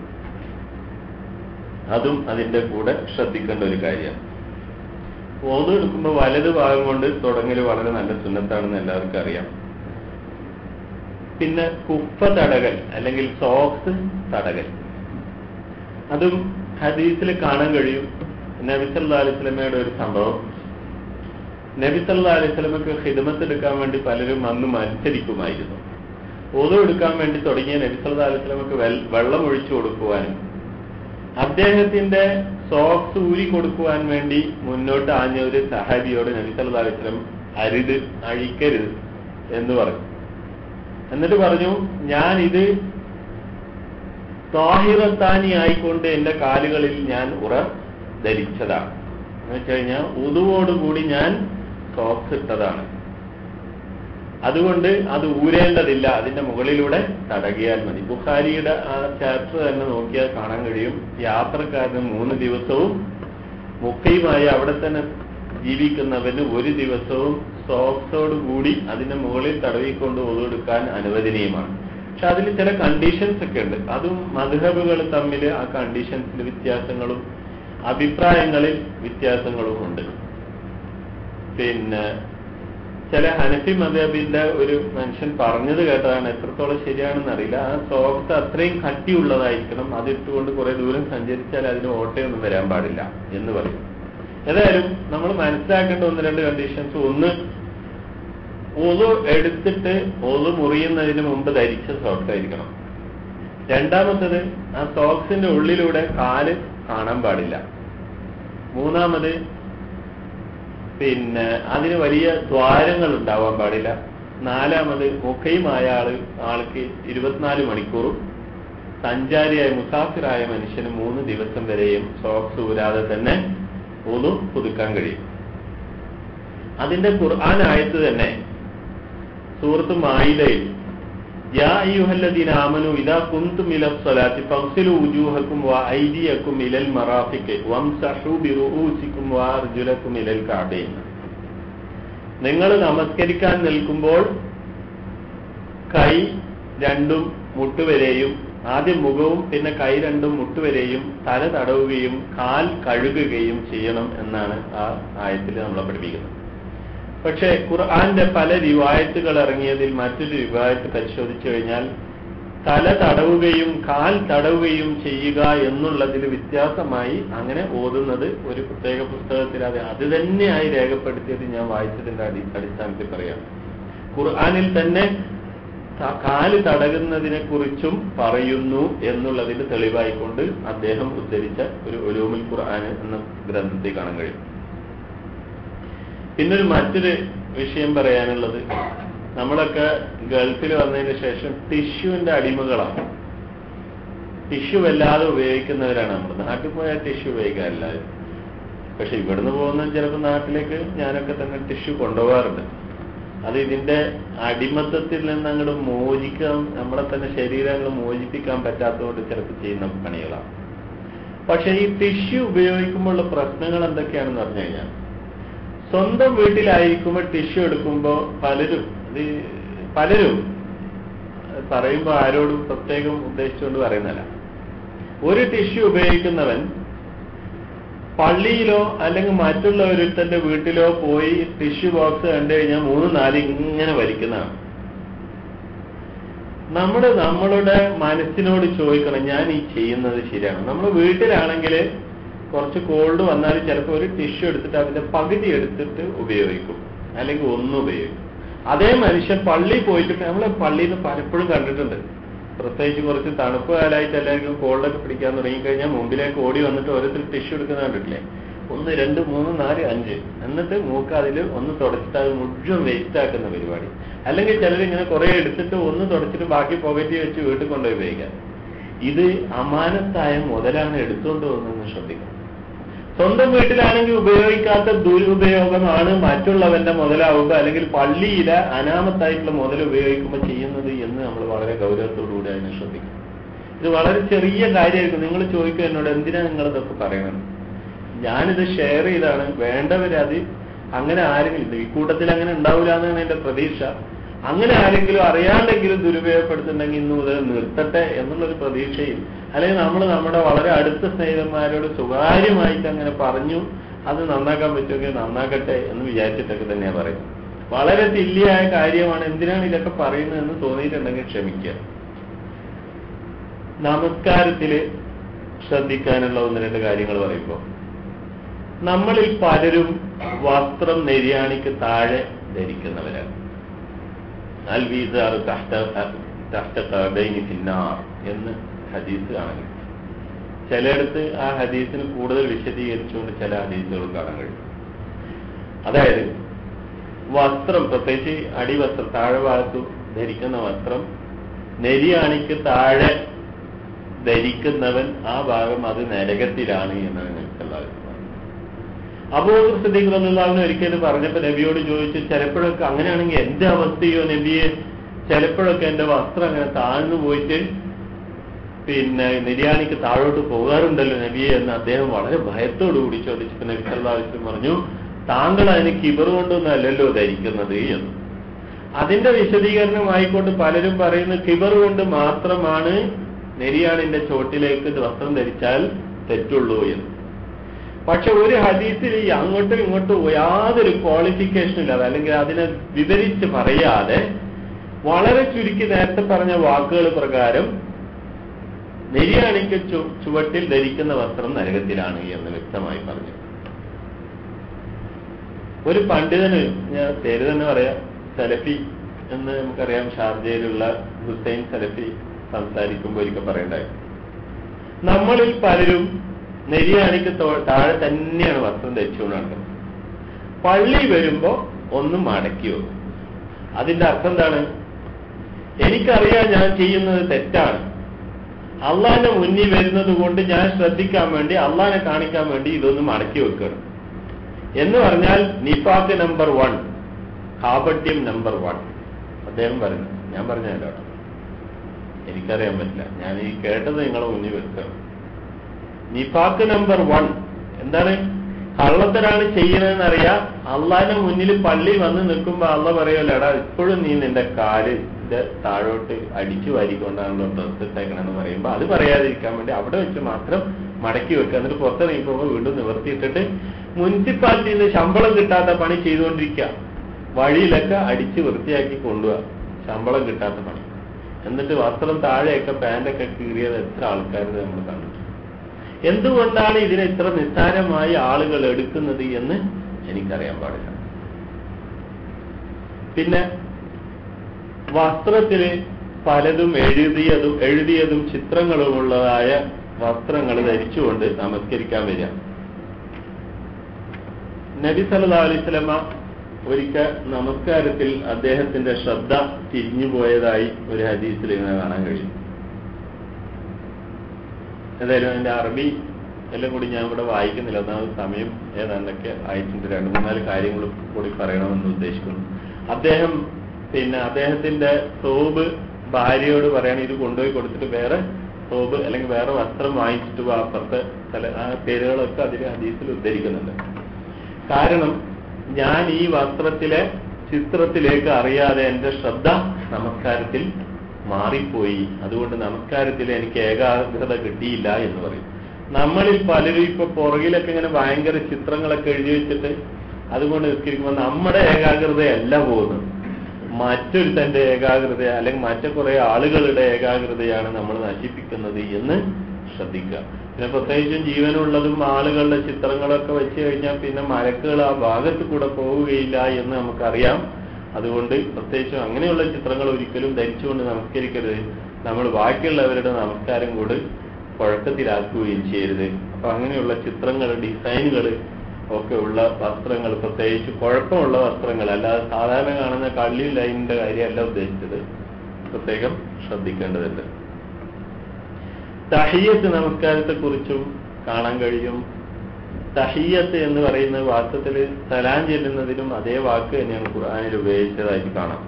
അതും അതിന്റെ കൂടെ ശ്രദ്ധിക്കേണ്ട ഒരു കാര്യമാണ് ഓതു എടുക്കുമ്പോൾ വലത് ഭാഗം കൊണ്ട് തുടങ്ങൽ വളരെ നല്ല സുന്നത്താണെന്ന് എല്ലാവർക്കും അറിയാം പിന്നെ കുപ്പ തടകൽ അല്ലെങ്കിൽ സോക്സ് തടകൽ അതും ഹദീസിൽ കാണാൻ കഴിയും നബി സല്ലാ അലൈഹി സ്വലമയുടെ ഒരു സംഭവം നബി സല്ലാ അലൈഹി സ്വലമക്ക് ഹിദമത്ത് എടുക്കാൻ വേണ്ടി പലരും അന്ന് മത്സരിക്കുമായിരുന്നു ഓതോ എടുക്കാൻ വേണ്ടി തുടങ്ങിയ നബി സല്ലാ അലൈഹി സ്വലമക്ക് വെള്ളം ഒഴിച്ചു കൊടുക്കുവാനും അദ്ദേഹത്തിന്റെ സോക്സ് ഊരി കൊടുക്കുവാൻ വേണ്ടി മുന്നോട്ട് ആഞ്ഞ ഒരു സഹാബിയോട് നബി സല്ലല്ലാഹു അലൈഹി വസല്ലം അരുത് അഴിക്കരുത് എന്ന് പറഞ്ഞു എന്നിട്ട് പറഞ്ഞു ഞാൻ ഇത് താഹിറത്താനി ആയിക്കൊണ്ട് എന്റെ കാലുകളിൽ ഞാൻ ഉറ ധരിച്ചതാണ് എന്ന് വെച്ച് കഴിഞ്ഞാൽ ഉതുവോടുകൂടി ഞാൻ സോക്സ് ഇട്ടതാണ് അതുകൊണ്ട് അത് ഊരേണ്ടതില്ല അതിന്റെ മുകളിലൂടെ തടകിയാൽ മതി ബുഖാരിയുടെ ആ ചാപ്റ്റർ തന്നെ നോക്കിയാൽ കാണാൻ കഴിയും യാത്രക്കാരന് മൂന്ന് ദിവസവും മുഖയുമായി അവിടെ തന്നെ ജീവിക്കുന്നവന് ഒരു ദിവസവും സോക്സോട് കൂടി അതിന്റെ മുകളിൽ തടവിക്കൊണ്ട് ഒതുകൊടുക്കാൻ അനുവദനീയമാണ് പക്ഷെ അതിൽ ചില കണ്ടീഷൻസ് ഒക്കെ ഉണ്ട് അതും മധുഹബുകൾ തമ്മിൽ ആ കണ്ടീഷൻസിൽ വ്യത്യാസങ്ങളും അഭിപ്രായങ്ങളിൽ വ്യത്യാസങ്ങളും ഉണ്ട് പിന്നെ ചില ഹനഫി മദബിന്റെ ഒരു മനുഷ്യൻ പറഞ്ഞത് കേട്ടതാണ് എത്രത്തോളം ശരിയാണെന്ന് അറിയില്ല ആ സോക്സ് അത്രയും കട്ടിയുള്ളതായിരിക്കണം അത് ഇട്ടുകൊണ്ട് കുറെ ദൂരം സഞ്ചരിച്ചാൽ അതിന് ഓട്ടയൊന്നും വരാൻ പാടില്ല എന്ന് പറയും ഏതായാലും നമ്മൾ മനസ്സിലാക്കേണ്ട ഒന്ന് രണ്ട് കണ്ടീഷൻസ് ഒന്ന് ഒതു എടുത്തിട്ട് ഒതു മുറിയുന്നതിന് മുമ്പ് ധരിച്ച സോക്സ് ആയിരിക്കണം രണ്ടാമത്തത് ആ സോക്സിന്റെ ഉള്ളിലൂടെ കാല് കാണാൻ പാടില്ല മൂന്നാമത് പിന്നെ അതിന് വലിയ ദ്വാരങ്ങൾ ഉണ്ടാവാൻ പാടില്ല നാലാമത് മുഖയുമായ ആള് ആൾക്ക് ഇരുപത്തിനാല് മണിക്കൂറും സഞ്ചാരിയായ മുസാഫിറായ മനുഷ്യന് മൂന്ന് ദിവസം വരെയും സോക്സ് ഊരാതെ തന്നെ ഒന്നു പുതുക്കാൻ കഴിയും അതിന്റെ ഖുർആൻ ആയത്ത് തന്നെ സൂറത്ത് മായിലയിൽ യാ അയ്യുഹല്ലദീന ആമനു ഇദാ കുന്തും ഇല സ്വലാത്തി ഫഗ്സിലു വുജൂഹക്കും വ ഐദിയക്കും ഇലൽ മറാഫിക്ക് വംസഹു ബിറുഊസിക്കും വ അർജുലക്കും ഇലൽ കഅബൈൻ നിങ്ങൾ നമസ്കരിക്കാൻ നിൽക്കുമ്പോൾ കൈ രണ്ടും മുട്ടുവരെയും ആദ്യം മുഖവും പിന്നെ കൈ രണ്ടും മുട്ടുവരെയും തല തടവുകയും കാൽ കഴുകുകയും ചെയ്യണം എന്നാണ് ആ ആയത്തിൽ നമ്മളെ പഠിപ്പിക്കുന്നത് പക്ഷേ ഖുർആന്റെ പല റിവായത്തുകൾ ഇറങ്ങിയതിൽ മറ്റൊരു റിവായത്ത് പരിശോധിച്ചു കഴിഞ്ഞാൽ തല തടവുകയും കാൽ തടവുകയും ചെയ്യുക എന്നുള്ളതിൽ വ്യത്യാസമായി അങ്ങനെ ഓതുന്നത് ഒരു പ്രത്യേക പുസ്തകത്തിൽ അത് അത് തന്നെയായി രേഖപ്പെടുത്തിയത് ഞാൻ വായിച്ചതിന്റെ അടി അടിസ്ഥാനത്തിൽ പറയാം ഖുർആനിൽ തന്നെ ത- കാല് തടകുന്നതിനെ കുറിച്ചും പറയുന്നു എന്നുള്ളതിന് തെളിവായിക്കൊണ്ട് അദ്ദേഹം ഉദ്ധരിച്ച ഒരു ഒലൂമുൽ ഖുർആൻ എന്ന ഗ്രന്ഥത്തിൽ കാണാൻ കഴിയും പിന്നൊരു മറ്റൊരു വിഷയം പറയാനുള്ളത് നമ്മളൊക്കെ ഗൾഫിൽ വന്നതിന് ശേഷം ടിഷ്യൂവിന്റെ അടിമകളാണ് ടിഷ്യൂ വല്ലാതെ ഉപയോഗിക്കുന്നവരാണ് നമ്മൾ നാട്ടിൽ പോയാൽ ടിഷ്യൂ ഉപയോഗിക്കാറില്ല പക്ഷെ ഇവിടുന്ന് പോകുന്ന ചിലപ്പോൾ നാട്ടിലേക്ക് ഞാനൊക്കെ തന്നെ ടിഷ്യൂ കൊണ്ടുപോകാറുണ്ട് അത് ഇതിന്റെ അടിമത്തത്തിൽ നിന്ന് അങ്ങോട്ട് മോചിക്കാൻ നമ്മളെ തന്നെ ശരീരങ്ങൾ മോചിപ്പിക്കാൻ പറ്റാത്തതുകൊണ്ട് ചിലപ്പോൾ ചെയ്യുന്ന പണികളാണ് പക്ഷെ ഈ ടിഷ്യൂ ഉപയോഗിക്കുമ്പോഴുള്ള പ്രശ്നങ്ങൾ എന്തൊക്കെയാണെന്ന് പറഞ്ഞു കഴിഞ്ഞാൽ സ്വന്തം വീട്ടിലായിരിക്കുമ്പോൾ ടിഷ്യൂ എടുക്കുമ്പോൾ പലരും ഇത് പലരും പറയുമ്പോൾ ആരോടും പ്രത്യേകം ഉദ്ദേശിച്ചുകൊണ്ട് പറയുന്നതല്ല ഒരു ടിഷ്യൂ ഉപയോഗിക്കുന്നവൻ പള്ളിയിലോ അല്ലെങ്കിൽ മറ്റുള്ള ഒരുത്തന്റെ വീട്ടിലോ പോയി ടിഷ്യൂ ബോക്സ് കണ്ടു കഴിഞ്ഞാൽ മൂന്ന് നാല് ഇങ്ങനെ വലിക്കുന്നതാണ് നമ്മൾ നമ്മളുടെ മനസ്സിനോട് ചോദിക്കണം ഞാൻ ഈ ചെയ്യുന്നത് ശരിയാണ് നമ്മൾ വീട്ടിലാണെങ്കിൽ കുറച്ച് കോൾഡ് വന്നാൽ ചിലപ്പോൾ ഒരു ടിഷ്യൂ എടുത്തിട്ട് അതിന്റെ പകുതി എടുത്തിട്ട് ഉപയോഗിക്കും അല്ലെങ്കിൽ ഒന്നും ഉപയോഗിക്കും അതേ മനുഷ്യൻ പള്ളി പോയിട്ട് നമ്മൾ പള്ളിയിൽ നിന്ന് പലപ്പോഴും കണ്ടിട്ടുണ്ട് പ്രത്യേകിച്ച് കുറച്ച് തണുപ്പ് കാലമായിട്ട് എല്ലാവർക്കും കോൾഡൊക്കെ പിടിക്കാൻ തുടങ്ങിക്കഴിഞ്ഞാൽ മുമ്പിലേക്ക് ഓടി വന്നിട്ട് ഓരോരുത്തർ ടിഷ്യൂ എടുക്കുന്ന കണ്ടിട്ടില്ലേ ഒന്ന് രണ്ട് മൂന്ന് നാല് അഞ്ച് എന്നിട്ട് മൂക്ക് അതിൽ ഒന്ന് തുടച്ചിട്ട് അത് മുഴുവൻ വേസ്റ്റ് ആക്കുന്ന പരിപാടി അല്ലെങ്കിൽ ചിലരിങ്ങനെ കുറെ എടുത്തിട്ട് ഒന്ന് തുടച്ചിട്ട് ബാക്കി പോക്കറ്റിൽ വെച്ച് വീട്ടിൽ കൊണ്ടുപോയി ഉപയോഗിക്കാം ഇത് അമാനത്തായ മുതലാണ് എടുത്തുകൊണ്ട് പോകുന്നതെന്ന് ശ്രദ്ധിക്കണം സ്വന്തം വീട്ടിലാണെങ്കിൽ ഉപയോഗിക്കാത്ത ദുരുപയോഗമാണ് മറ്റുള്ളവന്റെ മുതലാവുക അല്ലെങ്കിൽ പള്ളിയിലെ അനാമത്തായിട്ടുള്ള മുതൽ ഉപയോഗിക്കുമ്പോൾ ചെയ്യുന്നത് എന്ന് നമ്മൾ വളരെ ഗൗരവത്തോടുകൂടി അതിനെ ശ്രദ്ധിക്കണം ഇത് വളരെ ചെറിയ കാര്യമായിരിക്കും നിങ്ങൾ ചോദിക്കുക എന്നോട് എന്തിനാ നിങ്ങൾ ഇതൊക്കെ പറയണം ഞാനിത് ഷെയർ ചെയ്താണ് വേണ്ടവരത് അങ്ങനെ ആരെങ്കിലും ഈ കൂട്ടത്തിൽ അങ്ങനെ ഉണ്ടാവില്ല എന്നാണ് എന്റെ പ്രതീക്ഷ അങ്ങനെ ആരെങ്കിലും അറിയാണ്ടെങ്കിലും ദുരുപയോഗപ്പെടുത്തുന്നുണ്ടെങ്കിൽ ഇന്ന് മുതൽ നിർത്തട്ടെ എന്നുള്ളൊരു പ്രതീക്ഷയിൽ അല്ലെങ്കിൽ നമ്മൾ നമ്മുടെ വളരെ അടുത്ത സ്നേഹിതന്മാരോട് സ്വകാര്യമായിട്ട് അങ്ങനെ പറഞ്ഞു അത് നന്നാക്കാൻ പറ്റുമെങ്കിൽ നന്നാക്കട്ടെ എന്ന് വിചാരിച്ചിട്ടൊക്കെ തന്നെയാണ് പറയുന്നത് വളരെ തില്ലിയായ കാര്യമാണ് എന്തിനാണ് ഇതൊക്കെ പറയുന്നതെന്ന് തോന്നിയിട്ടുണ്ടെങ്കിൽ ക്ഷമിക്കുക നമസ്കാരത്തിൽ ശ്രദ്ധിക്കാനുള്ള ഒന്ന് രണ്ട് കാര്യങ്ങൾ പറയുമ്പോൾ നമ്മളിൽ പലരും വസ്ത്രം നെര്യാണിക്ക് താഴെ ധരിക്കുന്നവരാണ് അൽ വീസാറ് ഫിന്നാർ എന്ന് ഹദീസ് കാണാൻ കഴിയും ചിലയിടത്ത് ആ ഹദീസിന് കൂടുതൽ വിശദീകരിച്ചുകൊണ്ട് ചില ഹദീസുകൾ കാണാൻ കഴിയും അതായത് വസ്ത്രം പ്രത്യേകിച്ച് അടിവസ്ത്രം താഴെ ഭാഗത്ത് ധരിക്കുന്ന വസ്ത്രം നെരിയാണിക്ക് താഴെ ധരിക്കുന്നവൻ ആ ഭാഗം അത് നരകത്തിലാണ് എന്നാണ് ഞങ്ങൾക്കെല്ലാവരും അബൂബക്കർ സിദ്ദീഖ് റളിയല്ലാഹു ഒരിക്കലും പറഞ്ഞപ്പോ നബിയോട് ചോദിച്ചു ചിലപ്പോഴൊക്കെ അങ്ങനെയാണെങ്കിൽ എന്റെ അവസ്ഥയോ നബിയെ ചിലപ്പോഴൊക്കെ എന്റെ വസ്ത്രം അങ്ങനെ താഴ്ന്നു പോയിട്ട് പിന്നെ നിര്യാണിക്ക് താഴോട്ട് പോകാറുണ്ടല്ലോ നബിയെ എന്ന് അദ്ദേഹം വളരെ ഭയത്തോടു കൂടി ചോദിച്ചപ്പോൾ നബി സല്ലല്ലാഹു അലൈഹി വസല്ലം പറഞ്ഞു താങ്കൾ അതിന് കിബർ കൊണ്ടൊന്നല്ലല്ലോ ധരിക്കുന്നത് എന്ന് അതിന്റെ വിശദീകരണമായിക്കൊണ്ട് പലരും പറയുന്നു കിബർ കൊണ്ട് മാത്രമാണ് നെരിയാണിന്റെ ചോട്ടിലേക്ക് വസ്ത്രം ധരിച്ചാൽ തെറ്റുള്ളൂ എന്ന് പക്ഷെ ഒരു ഹദീസിൽ ഈ അങ്ങോട്ടും ഇങ്ങോട്ടും യാതൊരു ക്വാളിഫിക്കേഷനും ഇല്ലാതെ അല്ലെങ്കിൽ അതിനെ വിവരിച്ച് പറയാതെ വളരെ ചുരുക്കി നേരത്തെ പറഞ്ഞ വാക്കുകൾ പ്രകാരം നെരിയാണിക്ക് ചു ചുവട്ടിൽ ധരിക്കുന്ന വസ്ത്രം നരകത്തിലാണ് എന്ന് വ്യക്തമായി പറഞ്ഞു ഒരു പണ്ഡിതന് ഞാൻ പേര് തന്നെ പറയാം സലഫി എന്ന് നമുക്കറിയാം ഷാർജയിലുള്ള ഹുസൈൻ സലഫി സംസാരിക്കുമ്പോൾ ഒരിക്കൽ പറയണ്ടായി നമ്മളിൽ പലരും നെരിയാണിക്ക് തോ- താഴെ തന്നെയാണ് വസ്ത്രം ധരിച്ചുകൊണ്ട് നടക്കുന്നത് പള്ളി വരുമ്പോ ഒന്ന് മടക്കി വെക്കും അതിന്റെ അർത്ഥം എന്താണ് എനിക്കറിയാം ഞാൻ ചെയ്യുന്നത് തെറ്റാണ് അള്ളാന്റെ മുന്നിൽ വരുന്നത് കൊണ്ട് ഞാൻ ശ്രദ്ധിക്കാൻ വേണ്ടി അള്ളാനെ കാണിക്കാൻ വേണ്ടി ഇതൊന്ന് മടക്കി വെക്കണം എന്ന് പറഞ്ഞാൽ നിഫാക്ക് നമ്പർ വൺ കാപട്യം നമ്പർ വൺ അദ്ദേഹം പറഞ്ഞു ഞാൻ പറഞ്ഞല്ലോ കേട്ടോ എനിക്കറിയാൻ പറ്റില്ല ഞാൻ ഈ കേട്ടത് നിങ്ങളെ മുന്നിൽ വെക്കണം നിഫാക്ക് നമ്പർ വൺ എന്താണ് കള്ളത്തരാണ് ചെയ്യണതെന്ന് അറിയാം അള്ളാന്റെ മുന്നിൽ പള്ളി വന്ന് നിൽക്കുമ്പോ അള്ള പറയുമല്ലോ എടാ ഇപ്പോഴും നീ നിന്റെ കാല് ഇത് താഴോട്ട് അടിച്ചു വാരിക്കൊണ്ടാണല്ലോ ഡ്രസ് ഇട്ടേക്കണെന്ന് പറയുമ്പോ അത് പറയാതിരിക്കാൻ വേണ്ടി അവിടെ വെച്ച് മാത്രം മടക്കി വെക്കുക എന്നിട്ട് പുറത്ത് നീക്കുമ്പോൾ വീണ്ടും നിവർത്തിയിട്ടിട്ട് മുനിസിപ്പാലിറ്റിയിൽ നിന്ന് ശമ്പളം കിട്ടാത്ത പണി ചെയ്തുകൊണ്ടിരിക്കുക വഴിയിലൊക്കെ അടിച്ച് വൃത്തിയാക്കി കൊണ്ടുപോവുക ശമ്പളം കിട്ടാത്ത പണി എന്നിട്ട് വസ്ത്രം താഴെയൊക്കെ പാൻറ്റൊക്കെ കീറിയത് എത്ര ആൾക്കാർ നമ്മൾ കണ്ടിട്ടുണ്ട് എന്തുകൊണ്ടാണ് ഇതിനെ ഇത്ര നിസ്സാരമായി ആളുകൾ എടുക്കുന്നത് എന്ന് എനിക്കറിയാൻ പാടില്ല പിന്നെ വസ്ത്രത്തിൽ പലതും എഴുതിയതും എഴുതിയതും ചിത്രങ്ങളുമുള്ളതായ വസ്ത്രങ്ങൾ ധരിച്ചുകൊണ്ട് നമസ്കരിക്കാൻ വരിക നബി സല്ലല്ലാഹു അലൈഹി വസല്ലമ ഒരിക്കൽ നമസ്കാരത്തിൽ അദ്ദേഹത്തിന്റെ ശ്രദ്ധ തിരിഞ്ഞുപോയതായി ഒരു ഹദീസിൽ ഇങ്ങനെ കാണാൻ കഴിയും ഏതായാലും അതിന്റെ അറബി എല്ലാം കൂടി ഞാൻ ഇവിടെ വായിക്കുന്നില്ല ഒന്നാമത് സമയം ഏതാണ്ടൊക്കെ ആയിട്ടുണ്ട് രണ്ട് മൂന്നാല് കാര്യങ്ങൾ കൂടി പറയണമെന്ന് ഉദ്ദേശിക്കുന്നു അദ്ദേഹം പിന്നെ അദ്ദേഹത്തിന്റെ സോബ് ഭാര്യയോട് പറയണ ഇത് കൊണ്ടുപോയി കൊടുത്തിട്ട് വേറെ സോബ് അല്ലെങ്കിൽ വേറെ വസ്ത്രം വാങ്ങിച്ചിട്ട് വാ, അപ്പുറത്തെ ചില ആ പേരുകളൊക്കെ അതിൽ ഹദീസിൽ ഉദ്ധരിക്കുന്നുണ്ട് കാരണം ഞാൻ ഈ വസ്ത്രത്തിലെ ചിത്രത്തിലേക്ക് അറിയാതെ എന്റെ ശ്രദ്ധ നമസ്കാരത്തിൽ മാറിപ്പോയി അതുകൊണ്ട് നമസ്കാരത്തിൽ എനിക്ക് ഏകാഗ്രത കിട്ടിയില്ല എന്ന് പറയും നമ്മളിൽ പലരും ഇപ്പൊ പുറകിലൊക്കെ ഇങ്ങനെ ഭയങ്കര ചിത്രങ്ങളൊക്കെ എഴുതി വെച്ചിട്ട് അതുകൊണ്ട് നിൽക്കിരിക്കുമ്പോൾ നമ്മുടെ ഏകാഗ്രതയല്ല പോകുന്നത് മറ്റൊരു തന്റെ ഏകാഗ്രത അല്ലെങ്കിൽ മറ്റു കുറെ ആളുകളുടെ ഏകാഗ്രതയാണ് നമ്മൾ നശിപ്പിക്കുന്നത് എന്ന് ശ്രദ്ധിക്കുക പിന്നെ പ്രത്യേകിച്ചും ജീവനുള്ളതും ആളുകളുടെ ചിത്രങ്ങളൊക്കെ വെച്ച് കഴിഞ്ഞാൽ പിന്നെ മരക്കുകൾ ആ ഭാഗത്ത് കൂടെ പോവുകയില്ല എന്ന് നമുക്കറിയാം അതുകൊണ്ട് പ്രത്യേകിച്ചും അങ്ങനെയുള്ള ചിത്രങ്ങൾ ഒരിക്കലും ധരിച്ചുകൊണ്ട് നമസ്കരിക്കരുത് നമ്മൾ ബാക്കിയുള്ളവരുടെ നമസ്കാരം കൂടി കുഴക്കത്തിലാക്കുകയും ചെയ്യരുത് അപ്പൊ അങ്ങനെയുള്ള ചിത്രങ്ങൾ ഡിസൈനുകൾ ഒക്കെ ഉള്ള വസ്ത്രങ്ങൾ പ്രത്യേകിച്ച് കുഴപ്പമുള്ള വസ്ത്രങ്ങൾ അല്ലാതെ സാധാരണ കാണുന്ന കള്ളി ലൈനിന്റെ കാര്യമല്ല ഉദ്ദേശിച്ചത് പ്രത്യേകം ശ്രദ്ധിക്കേണ്ടതുണ്ട് തഹിയത്ത് നമസ്കാരത്തെ കുറിച്ചും കാണാൻ കഴിയും തഹിയത്ത് എന്ന് പറയുന്ന വാസ്തവത്തിൽ സലാം ചെല്ലുന്നതിനും അതേ വാക്ക് തന്നെയാണ് ഖുർആാനിൽ ഉപയോഗിച്ചതായിട്ട് കാണാം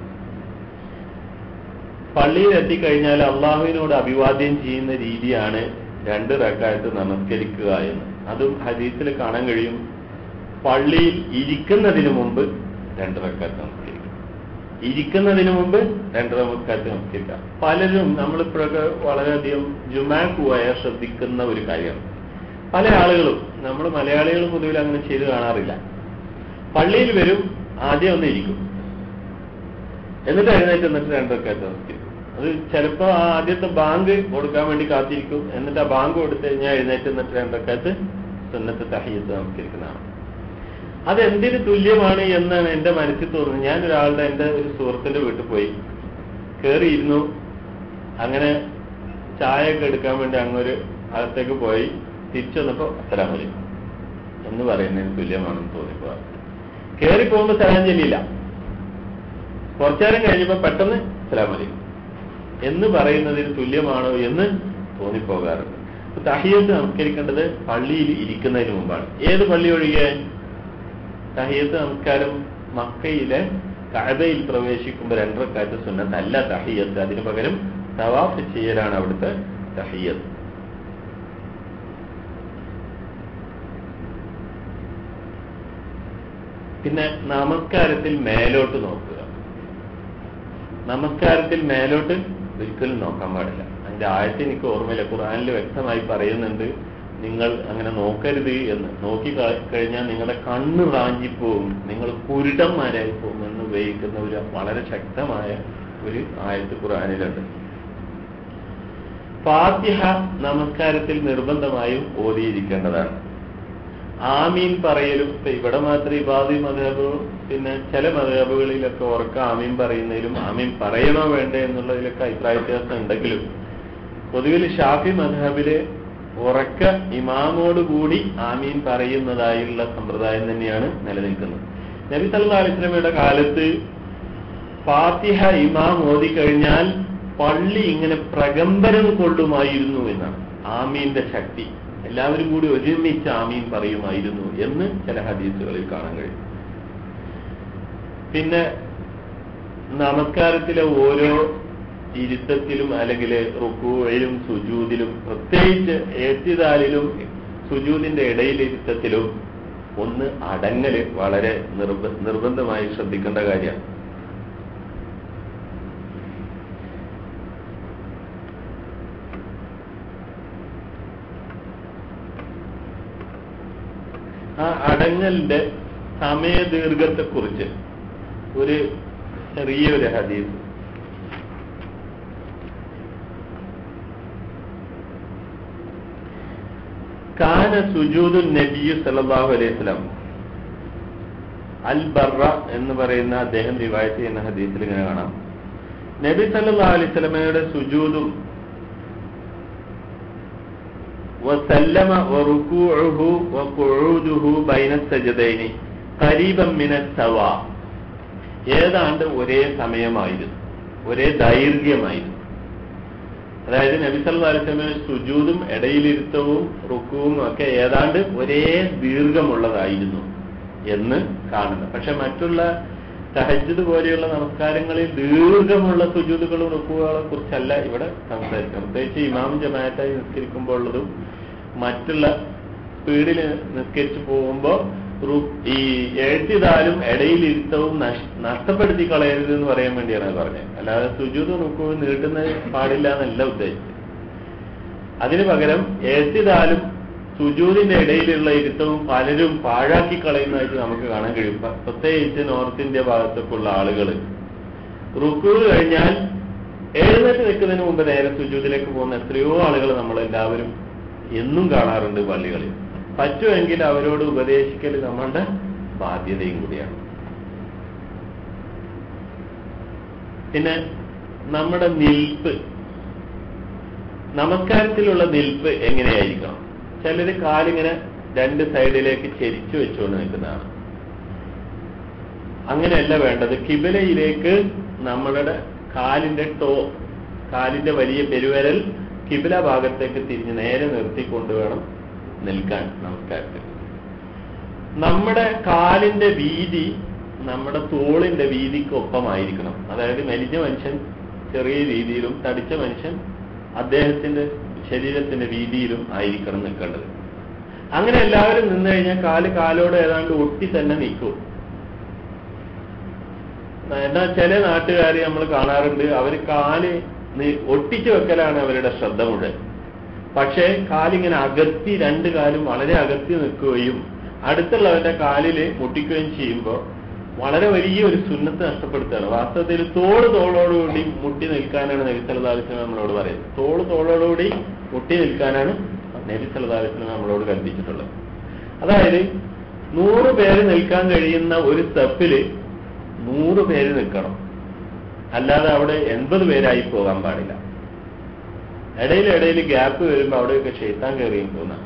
പള്ളിയിൽ എത്തിക്കഴിഞ്ഞാൽ അള്ളാഹുവിനോട് അഭിവാദ്യം ചെയ്യുന്ന രീതിയാണ് രണ്ട് റക്കായത്ത് നമസ്കരിക്കുക എന്ന് അതും ഹദീസിൽ കാണാൻ കഴിയും പള്ളിയിൽ ഇരിക്കുന്നതിന് മുമ്പ് രണ്ട് റക്കാത്ത് നമസ്കരിക്കുക ഇരിക്കുന്നതിന് മുമ്പ് രണ്ട് റക്കാത്ത് നമസ്കരിക്കുക പലരും നമ്മളിപ്പോഴൊക്കെ വളരെയധികം ജുമാക്ക് പോയാൽ ശ്രദ്ധിക്കുന്ന ഒരു കാര്യമാണ് പല ആളുകളും നമ്മൾ മലയാളികൾ പൊതുവിൽ അങ്ങനെ ചെയ്ത് കാണാറില്ല പള്ളിയിൽ വരും ആദ്യം ഒന്ന് ഇരിക്കും എന്നിട്ട് എഴുന്നേറ്റ് എന്നിട്ട് രണ്ടൊക്കെ നമസ്കരിക്കും അത് ചിലപ്പോൾ ആ ആദ്യത്തെ ബാങ്ക് കൊടുക്കാൻ വേണ്ടി കാത്തിരിക്കും എന്നിട്ട് ആ ബാങ്ക് കൊടുത്തു കഴിഞ്ഞാൽ എഴുന്നേറ്റ് എന്നിട്ട് രണ്ടൊക്കത്ത് സുന്നത്ത് തഹീത്ത് നമസ്കരിക്കുന്നതാണ് അതെന്തിന് തുല്യമാണ് എന്നാണ് എന്റെ മനസ്സിൽ തോന്നുന്നത് ഞാൻ ഒരാളുടെ എന്റെ ഒരു സുഹൃത്തിന്റെ വീട്ടിൽ പോയി കയറിയിരുന്നു അങ്ങനെ ചായ ഒക്കെ എടുക്കാൻ വേണ്ടി അങ്ങൊരു അകത്തേക്ക് പോയി തിരിച്ചു വന്നപ്പോ അസ്സലാമലൈ എന്ന് പറയുന്നതിന് തുല്യമാണെന്ന് തോന്നിപ്പോ കയറി പോകുമ്പോ സലാം ചെല്ലില്ല കുറച്ചേരം കഴിഞ്ഞപ്പോ പെട്ടെന്ന് അസ്സലാമലൈ എന്ന് പറയുന്നതിന് തുല്യമാണോ എന്ന് തോന്നിപ്പോകാറുണ്ട് അപ്പൊ തഹിയത്ത് നമസ്കരിക്കേണ്ടത് പള്ളിയിൽ ഇരിക്കുന്നതിന് മുമ്പാണ് ഏത് പള്ളി ഒഴികെ തഹിയത്ത് നമസ്കാരം മക്കയിലെ കഅബയിൽ പ്രവേശിക്കുമ്പോൾ രണ്ടരക്കാറ്റ് സുന്നത്തല്ല തഹിയത്ത് അതിനു പകരം തവാഫ് ചെയ്യലാണ് അവിടുത്തെ തഹിയത്ത് പിന്നെ നമസ്കാരത്തിൽ മേലോട്ട് നോക്കുക നമസ്കാരത്തിൽ മേലോട്ട് ഒരിക്കലും നോക്കാൻ പാടില്ല അതിന്റെ ആയത്ത് എനിക്ക് ഓർമ്മയില്ല ഖുർആനിൽ വ്യക്തമായി പറയുന്നുണ്ട് നിങ്ങൾ അങ്ങനെ നോക്കരുത് എന്ന് നോക്കി ക- കഴിഞ്ഞാൽ നിങ്ങളുടെ കണ്ണ് റാഞ്ചിപ്പോവും നിങ്ങൾ കുരുടന്മാരായി പോകും എന്ന് ഉപയോഗിക്കുന്ന ഒരു വളരെ ശക്തമായ ഒരു ആയത്ത് ഖുർആനിലുണ്ട് ഫാത്തിഹ നമസ്കാരത്തിൽ നിർബന്ധമായും ഓതിയിരിക്കേണ്ടതാണ് ആമീൻ പറയലും ഇപ്പൊ ഇവിടെ മാത്രമേ ഇബാദി മതബും പിന്നെ ചില മതബുകളിലൊക്കെ ഉറക്ക ആമീൻ പറയുന്നതിലും ആമീൻ പറയണോ വേണ്ടേ എന്നുള്ളതിലൊക്കെ അഭിപ്രായ വ്യത്യാസം ഉണ്ടെങ്കിലും പൊതുവിൽ ഷാഫി മധബില് ഉറക്ക ഇമാമോട് കൂടി ആമീൻ പറയുന്നതായുള്ള സമ്പ്രദായം തന്നെയാണ് നിലനിൽക്കുന്നത് നബി സല്ലല്ലാഹു അലൈഹി വസല്ലമയുടെ കാലത്ത് ഫാത്തിഹ ഇമാം ഓതിക്കഴിഞ്ഞാൽ പള്ളി ഇങ്ങനെ പ്രകമ്പനം കൊള്ളുമായിരുന്നു എന്നാണ് ആമീന്റെ ശക്തി എല്ലാവരും കൂടി ഒരുമിച്ച് ആമീൻ പറയുമായിരുന്നു എന്ന് ചില ഹദീസുകളിൽ കാണാൻ കഴിയും പിന്നെ നമസ്കാരത്തിലെ ഓരോ ഇരുത്തത്തിലും അല്ലെങ്കിൽ റുക്കുവയിലും സുജൂതിലും പ്രത്യേകിച്ച് ഏത്തിദാലിലും സുജൂതിന്റെ ഇടയിലിരുത്തത്തിലും ഒന്ന് അടങ്ങല് വളരെ നിർബ നിർബന്ധമായി ശ്രദ്ധിക്കേണ്ട കാര്യമാണ് ആ അടങ്ങലിന്റെ സമയദീർഘത്തെക്കുറിച്ച് ഒരു ചെറിയൊരു ഹദീസ് കാന സുജൂദു നബിയു സല്ലല്ലാഹു അലൈഹി വസല്ലം അൽ ബറ എന്ന് പറയുന്ന അദ്ദേഹം റിവായത്ത് ചെയ്യുന്ന ഹദീസിൽ ഇങ്ങനെ കാണാം നബി സല്ലല്ലാഹു അലൈഹി വസല്ലമയുടെ സുജൂദും وسلم وركوعه وقعوده بين السجدين قريبا من السواء ഏതാണ്ട് ഒരേ സമയമായിരുന്നു ഒരേ ദൈർഘ്യമായിരുന്നു അതായത് നബി സല്ലല്ലാഹു അലൈഹി വസല്ലമയുടെ സുജൂദും ഇടയിലിരുത്തവും റുക്കുവും ഒക്കെ ഏതാണ്ട് ഒരേ ദീർഘമുള്ളതായിരുന്നു എന്ന് കാണുന്നു പക്ഷെ മറ്റുള്ള തഹജ്ജുദ് പോലെയുള്ള നമസ്കാരങ്ങളിൽ ദീർഘമുള്ള സുജൂദുകളും റുക്കുകളെ കുറിച്ചല്ല ഇവിടെ സംസാരിക്കുന്നത് പ്രത്യേകിച്ച് ഇമാം ജമാഅത്തായി നിസ്കരിക്കുമ്പോൾ ഉള്ളതും മറ്റുള്ള സ്പീഡിൽ നിസ്കരിച്ചു പോകുമ്പോൾ ഈ എഴുത്തിതാലും ഇടയിലിരുത്തവും നഷ്- നഷ്ടപ്പെടുത്തി കളയരുത് എന്ന് പറയാൻ വേണ്ടിയാണ് അത് പറഞ്ഞത് അല്ലാതെ സുജൂത് റുക്കുവും നീട്ടുന്നത് പാടില്ല എന്നല്ല ഉദ്ദേശിച്ചത് അതിനു പകരം എഴുത്തിതാലും സുജൂതിന്റെ ഇടയിലുള്ള ഇരുത്തവും പലരും പാഴാക്കി കളയുന്നതായിട്ട് നമുക്ക് കാണാൻ കഴിയും പ- പ്രത്യേകിച്ച് നോർത്ത് ഇന്ത്യ ഭാഗത്തൊക്കെയുള്ള ആളുകൾ റുക്കു കഴിഞ്ഞാൽ എഴുന്നേറ്റ് നിൽക്കുന്നതിന് മുമ്പ് നേരെ സുജൂതിലേക്ക് പോകുന്ന എത്രയോ ആളുകൾ നമ്മളെല്ലാവരും എന്നും കാണാറുണ്ട് പള്ളികളിൽ പറ്റുമെങ്കിൽ അവരോട് ഉപദേശിക്കൽ നമ്മളുടെ ബാധ്യതയും കൂടിയാണ് പിന്നെ നമ്മുടെ നിൽപ്പ് നമസ്കാരത്തിലുള്ള നിൽപ്പ് എങ്ങനെയായിരിക്കണം ചിലര് കാലിങ്ങനെ രണ്ട് സൈഡിലേക്ക് ചെരിച്ചു വെച്ചുകൊണ്ട് നിൽക്കുന്നതാണ് അങ്ങനെയല്ല വേണ്ടത് കിബിലയിലേക്ക് നമ്മളുടെ കാലിന്റെ ടോ കാലിന്റെ വലിയ പെരുവരൽ കിബില ഭാഗത്തേക്ക് തിരിഞ്ഞ് നേരെ നിർത്തിക്കൊണ്ട് വേണം നിൽക്കാൻ നമസ്കാരത്തിൽ നമ്മുടെ കാലിന്റെ വീതി നമ്മുടെ തോളിന്റെ വീതിക്കൊപ്പമായിരിക്കണം അതായത് മെലിഞ്ഞ മനുഷ്യൻ ചെറിയ രീതിയിലും തടിച്ച മനുഷ്യൻ അദ്ദേഹത്തിന്റെ ശരീരത്തിന്റെ വീതിയിലും ആയിരിക്കണം നിൽക്കേണ്ടത് അങ്ങനെ എല്ലാവരും നിന്ന് കഴിഞ്ഞാൽ കാല് കാലോട് ഏതാണ്ട് ഒട്ടി തന്നെ നിൽക്കും എന്നാൽ ചില നാട്ടുകാർ നമ്മൾ കാണാറുണ്ട് അവർ കാല് നി- ഒട്ടിച്ചു വെക്കലാണ് അവരുടെ ശ്രദ്ധ മുഴുവൻ പക്ഷേ കാലിങ്ങനെ അകത്തി രണ്ട് കാലും വളരെ അകത്തി നിൽക്കുകയും അടുത്തുള്ളവന്റെ കാലില് മുട്ടിക്കുകയും ചെയ്യുമ്പോൾ വളരെ വലിയ ഒരു സുന്നത്ത് നഷ്ടപ്പെടുത്തുകയാണ് വാസ്തവത്തിൽ തോള് തോളോടുകൂടി മുട്ടി നിൽക്കാനാണ് നബി സല്ലല്ലാഹു നമ്മളോട് പറയുന്നത് തോള് തോളോടുകൂടി മുട്ടി നിൽക്കാനാണ് നബി സല്ലല്ലാഹു നമ്മളോട് കൽപ്പിച്ചിട്ടുള്ളത് അതായത് നൂറ് പേര് നിൽക്കാൻ കഴിയുന്ന ഒരു സ്റ്റെപ്പില് നൂറ് പേര് നിൽക്കണം അല്ലാതെ അവിടെ എൺപത് പേരായി പോകാൻ പാടില്ല ഇടയിൽ ഇടയിൽ ഗ്യാപ്പ് വരുമ്പോൾ അവിടെയൊക്കെ ക്ഷേത്താൻ കയറിയും തോന്നാം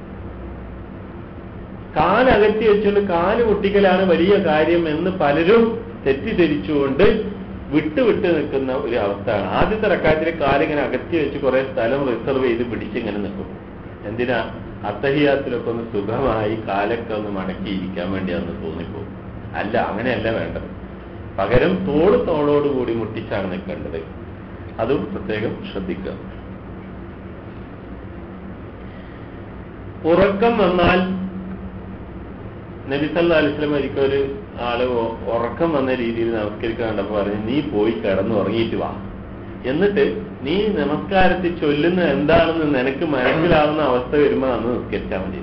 കാലകറ്റി വെച്ചുകൊണ്ട് കാല് പൊട്ടിക്കലാണ് വലിയ കാര്യം എന്ന് പലരും തെറ്റിദ്ധരിച്ചുകൊണ്ട് വിട്ട് വിട്ട് നിൽക്കുന്ന ഒരു അവസ്ഥയാണ് ആദ്യത്തെ റക്കാറ്റിലെ കാലിങ്ങനെ അകറ്റി വെച്ച് കുറെ സ്ഥലം റിസർവ് ചെയ്ത് പിടിച്ചിങ്ങനെ നിൽക്കും എന്തിനാ അത്തഹിയാത്തിലൊക്കെ ഒന്ന് സുഖമായി കാലൊക്കെ ഒന്ന് മടക്കിയിരിക്കാൻ വേണ്ടിയാന്ന് തോന്നിപ്പോകും അല്ല അങ്ങനെയല്ല വേണ്ടത് പകരം തോള് തോളോട് കൂടി മുട്ടിച്ചാണ് നിൽക്കേണ്ടത് അതും പ്രത്യേകം ശ്രദ്ധിക്കുക ഉറക്കം വന്നാൽ നബി സല്ലാ അലിസ്ലം ഒരിക്കൽ ഒരു ആള് ഉ- ഉറക്കം വന്ന രീതിയിൽ നമസ്കരിക്കാൻ കണ്ടപ്പോ പറഞ്ഞു നീ പോയി കിടന്ന് ഉറങ്ങിയിട്ട് വാ എന്നിട്ട് നീ നമസ്കാരത്തിൽ ചൊല്ലുന്ന എന്താണെന്ന് നിനക്ക് മനസ്സിലാവുന്ന അവസ്ഥ വരുമ്പോ അന്ന് നിസ്കരിച്ചാൽ മതി